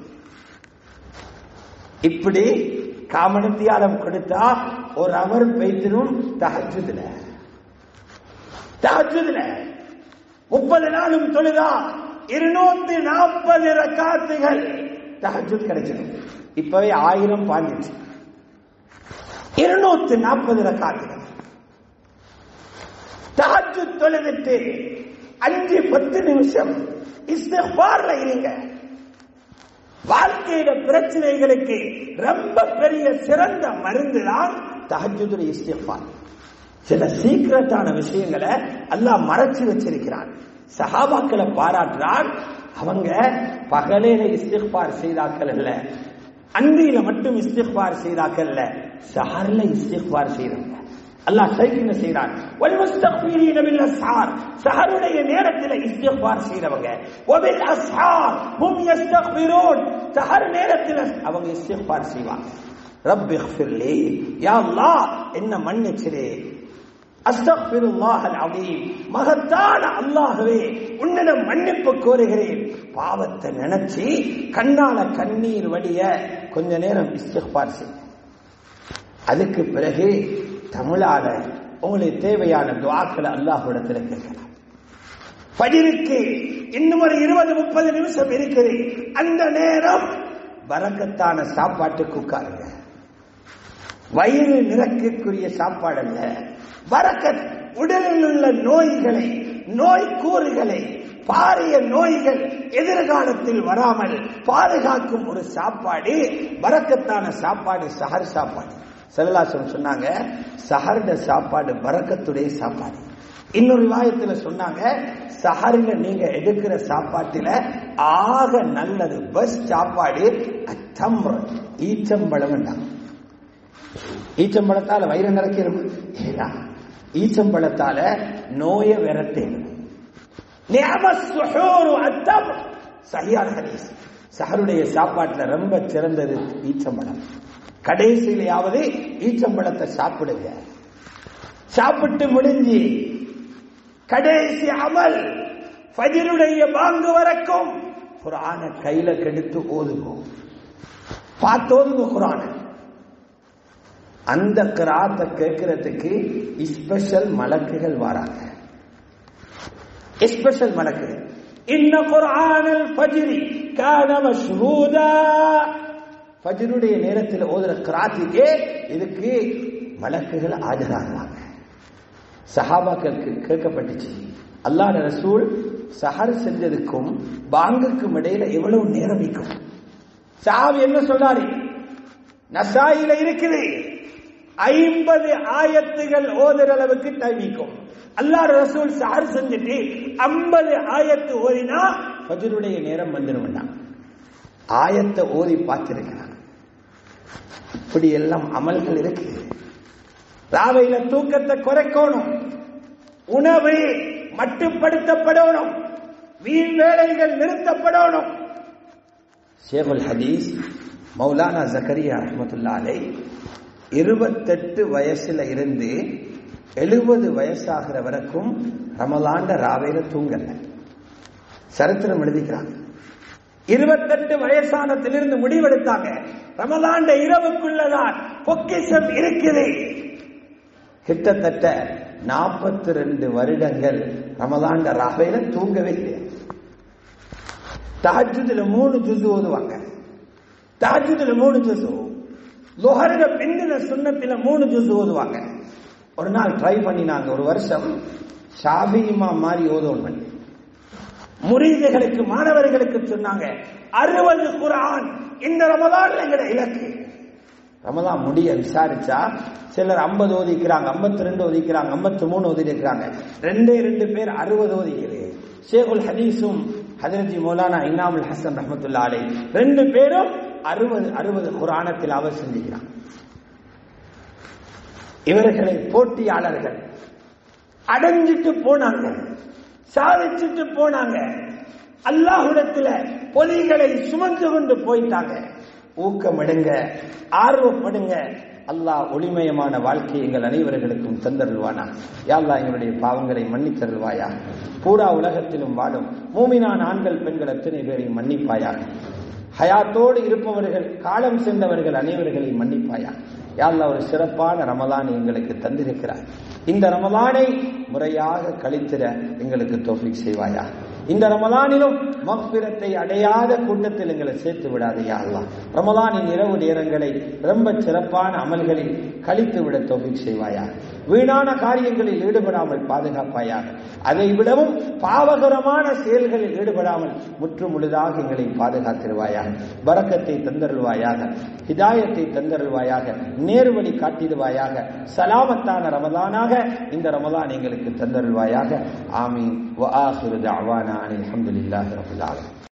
இப்படி காமனத்தியாலம் கொடுத்தா ஒரு அவர் பெய்தினும் தஹஜுதுல தஹஜுதுல முப்பது நாளும் தொழுதா இருநூத்தி நாற்பது ரக்காத்துகள் தஹஜுத் கிடைச்சிடும் இப்பவே ஆயிரம் பாஞ்சிச்சு இருநூத்தி நாற்பது ரக்காத்துகள் தஹஜு தொழுதுட்டு அஞ்சு பத்து நிமிஷம் இஸ்திஃபார்ல இருங்க வாழ்க்கையில பிரச்சனைகளுக்கு ரொம்ப பெரிய சிறந்த மருந்து தான் தஹஜுதுல் இஸ்திஃபார் சில சீக்கிரட்டான விஷயங்களை அல்லாஹ் மறைச்சு வச்சிருக்கிறான் சஹாபாக்களை பாராட்டுறான் அவங்க பகலையில இஸ்திஃபார் செய்தாக்கள் இல்ல அந்தியில மட்டும் இஸ்திஃபார் செய்தாக்கள் இல்ல சஹர்ல இஸ்திஃபார் செய்றாங்க அல்லாஹ் சைக்கின செய்றான் வல் முஸ்தக்பீரீன பில் அஸ்ஹார் சஹருடைய நேரத்தில் இஸ்திக்பார் செய்றவங்க வபில் அஸ்ஹார் ஹும் யஸ்தக்பிரூன் சஹர் நேரத்தில் அவங்க இஸ்திக்பார் செய்வாங்க ரப்பி இக்ஃபிர்லி யா அல்லாஹ் என்ன மன்னிச்சிரே அஸ்தக்பிருல்லாஹ் அலீம் மகத்தான அல்லாஹ்வே உன்னிடம் மன்னிப்பு கோருகிறேன் பாவத்தை நினைச்சு கண்ணால கண்ணீர் வடிய கொஞ்ச நேரம் இஸ்திக்பார் செய் அதுக்கு பிறகு தமிழால உங்களுக்கு தேவையான துவாக்களை அல்லாஹ்விடத்தில் கேட்கலாம் பஜிருக்கு இன்னும் ஒரு இருபது முப்பது நிமிஷம் இருக்குது அந்த நேரம் பரக்கத்தான சாப்பாட்டுக்கு உட்காருங்க வயிறு நிறக்கக்கூடிய சாப்பாடு அல்ல வரக்கத் உடலில் உள்ள நோய்களை நோய் கூறுகளை பாரிய நோய்கள் எதிர்காலத்தில் வராமல் பாதுகாக்கும் ஒரு சாப்பாடு வரக்கத்தான சாப்பாடு சஹர் சாப்பாடு செல்லாசம் சொன்னாங்க சஹர்ட சாப்பாடு பரக்கத்துடைய சாப்பாடு இன்னொரு விவாயத்துல சொன்னாங்க சஹரில நீங்க எடுக்கிற சாப்பாட்டுல ஆக நல்லது பெஸ்ட் சாப்பாடு அத்தம் ஈச்சம்பழம் வேண்டாம் ஈச்சம்பழத்தால வயிறு நிறக்கிறோம் ஏதா ஈச்சம்பழத்தால நோய விரட்டேனும் அத்தம் சரியான ஹதீஸ் சஹருடைய சாப்பாட்டுல ரொம்ப சிறந்தது ஈச்சம்பழம் கடைசியிலையாவது ஈச்சம்பழத்தை சாப்பிடுங்க சாப்பிட்டு முடிஞ்சு கடைசி அமல் ஃபஜருடைய பாங்கு வரைக்கும் குரான கையில கெடுத்து ஓதுங்க பார்த்து ஓதுங்க குரான அந்த கிராத்தை கேட்கறதுக்கு ஸ்பெஷல் மலக்குகள் வராங்க ஸ்பெஷல் மலக்குகள் இன்ன குர்ஆனல் ஃபஜ்ரி கான மஷ்ஹூதா ஃபஜ்ருடைய நேரத்தில் ஓதுற கிராத்துக்கே இதுக்கு மலக்குகள் ஆஜராகிறாங்க சஹாபாக்களுக்கு கேட்கப்பட்டுச்சு அல்லாஹ் ரசூல் சஹர் செஞ்சதுக்கும் பாங்குக்கும் இடையில எவ்வளவு நேரம் இருக்கும் சாவி என்ன சொல்றாரு நசாயில இருக்குது ஐம்பது ஆயத்துகள் ஓதுற அளவுக்கு டைமிக்கும் அல்லாஹ் ரசூல் சஹர் செஞ்சுட்டு ஐம்பது ஆயத்து ஓதினா ஃபஜ்ருடைய நேரம் வந்துடும் ஆயத்தை ஓதி பார்த்திருக்கிறான் இப்படி எல்லாம் அமல்கள் இருக்கு ராவையில தூக்கத்தை குறைக்கணும் உணவு மட்டுப்படுத்தப்படணும் வீண் வேலைகள் நிறுத்தப்படணும் ஷேகுல் ஹதீஸ் மௌலானா ஜக்கரியா ரஹமத்துல்லா அலை இருபத்தெட்டு வயசுல இருந்து எழுபது வயசாகிற வரைக்கும் ரமலாண்ட ராவையில தூங்கல சரித்திரம் எழுதிக்கிறாங்க இருபத்தெட்டு வயசானத்திலிருந்து முடிவெடுத்தாங்க ரமலாண்ட இரவுக்குள்ளதான் பொக்கிஷம் இருக்குது கிட்டத்தட்ட நாற்பத்தி ரெண்டு வருடங்கள் ரமலாண்ட ராவையில தூங்கவே இல்லை தஹஜுதுல மூணு ஜுசு ஓதுவாங்க தஹஜுதுல மூணு ஜுசு லொஹருட பின்னில சுண்ணத்தில மூணு ஜுசு ஓதுவாங்க ஒரு நாள் ட்ரை பண்ணினாங்க ஒரு வருஷம் ஷாபிமா மாதிரி ஓதோன் பண்ணி முரீதுகளுக்கு மாணவர்களுக்கு சொன்னாங்க அறுபது குரான் இந்த ரமதான் எங்கட இலக்கு ரமதான் முடிய விசாரிச்சா சிலர் ஐம்பது ஓதிக்கிறாங்க ஐம்பத்தி ரெண்டு ஒதிக்கிறாங்க ஐம்பத்தி மூணு ஒதிக்கிறாங்க ரெண்டே ரெண்டு பேர் அறுபது ஒதிக்கிறது ஷேகுல் ஹதீஸும் ஹதரஜி மௌலானா இன்னாமுல் ஹசன் ரஹமத்துல்லா அலை ரெண்டு பேரும் அறுபது அறுபது குரானத்தில் அவர் செஞ்சுக்கிறாங்க இவர்களை போட்டியாளர்கள் அடைஞ்சிட்டு போனாங்க சாதிச்சுட்டு போனாங்க அல்லாஹுடத்துல பொலிகளை சுமந்து கொண்டு போயிட்டாங்க ஊக்கமிடுங்க ஆர்வப்படுங்க அல்லாஹ் ஒளிமயமான வாழ்க்கையை எங்கள் அனைவர்களுக்கும் தந்தருள்வானா யாழ்லா எங்களுடைய பாவங்களை மன்னித்தருள்வாயா பூரா உலகத்திலும் வாழும் மூமினான் ஆண்கள் பெண்கள் அத்தனை பேரையும் மன்னிப்பாயா ஹயாத்தோடு இருப்பவர்கள் காலம் சென்றவர்கள் அனைவர்களையும் மன்னிப்பாயா யாழ்லா ஒரு சிறப்பான ரமலானை எங்களுக்கு தந்திருக்கிறார் இந்த ரமலானை முறையாக கழித்திட எங்களுக்கு தோஃபிக் செய்வாயா இந்த ரமலானிலும் மக்பிரத்தை அடையாத கூட்டத்தில் எங்களை சேர்த்து விடாதையா அல்லா ரமலானின் இரவு நேரங்களை ரொம்ப சிறப்பான அமல்களில் கழித்து விட தோஃபிக் செய்வாயா வீணான காரியங்களில் ஈடுபடாமல் பாதுகாப்பாயாக அதை விடவும் பாவகரமான செயல்களில் ஈடுபடாமல் முற்று முழுதாக எங்களை பாதுகாத்திருவாயாக பறக்கத்தை தந்தருள்வாயாக ஹிதாயத்தை தந்தருள்வாயாக நேர்வழி காட்டிடுவாயாக சலாமத்தான ரமலானாக இந்த ரமலான் எங்களுக்கு தந்தருள்வாயாக ஆமீன் وآخر دعوانا أن الحمد لله رب العالمين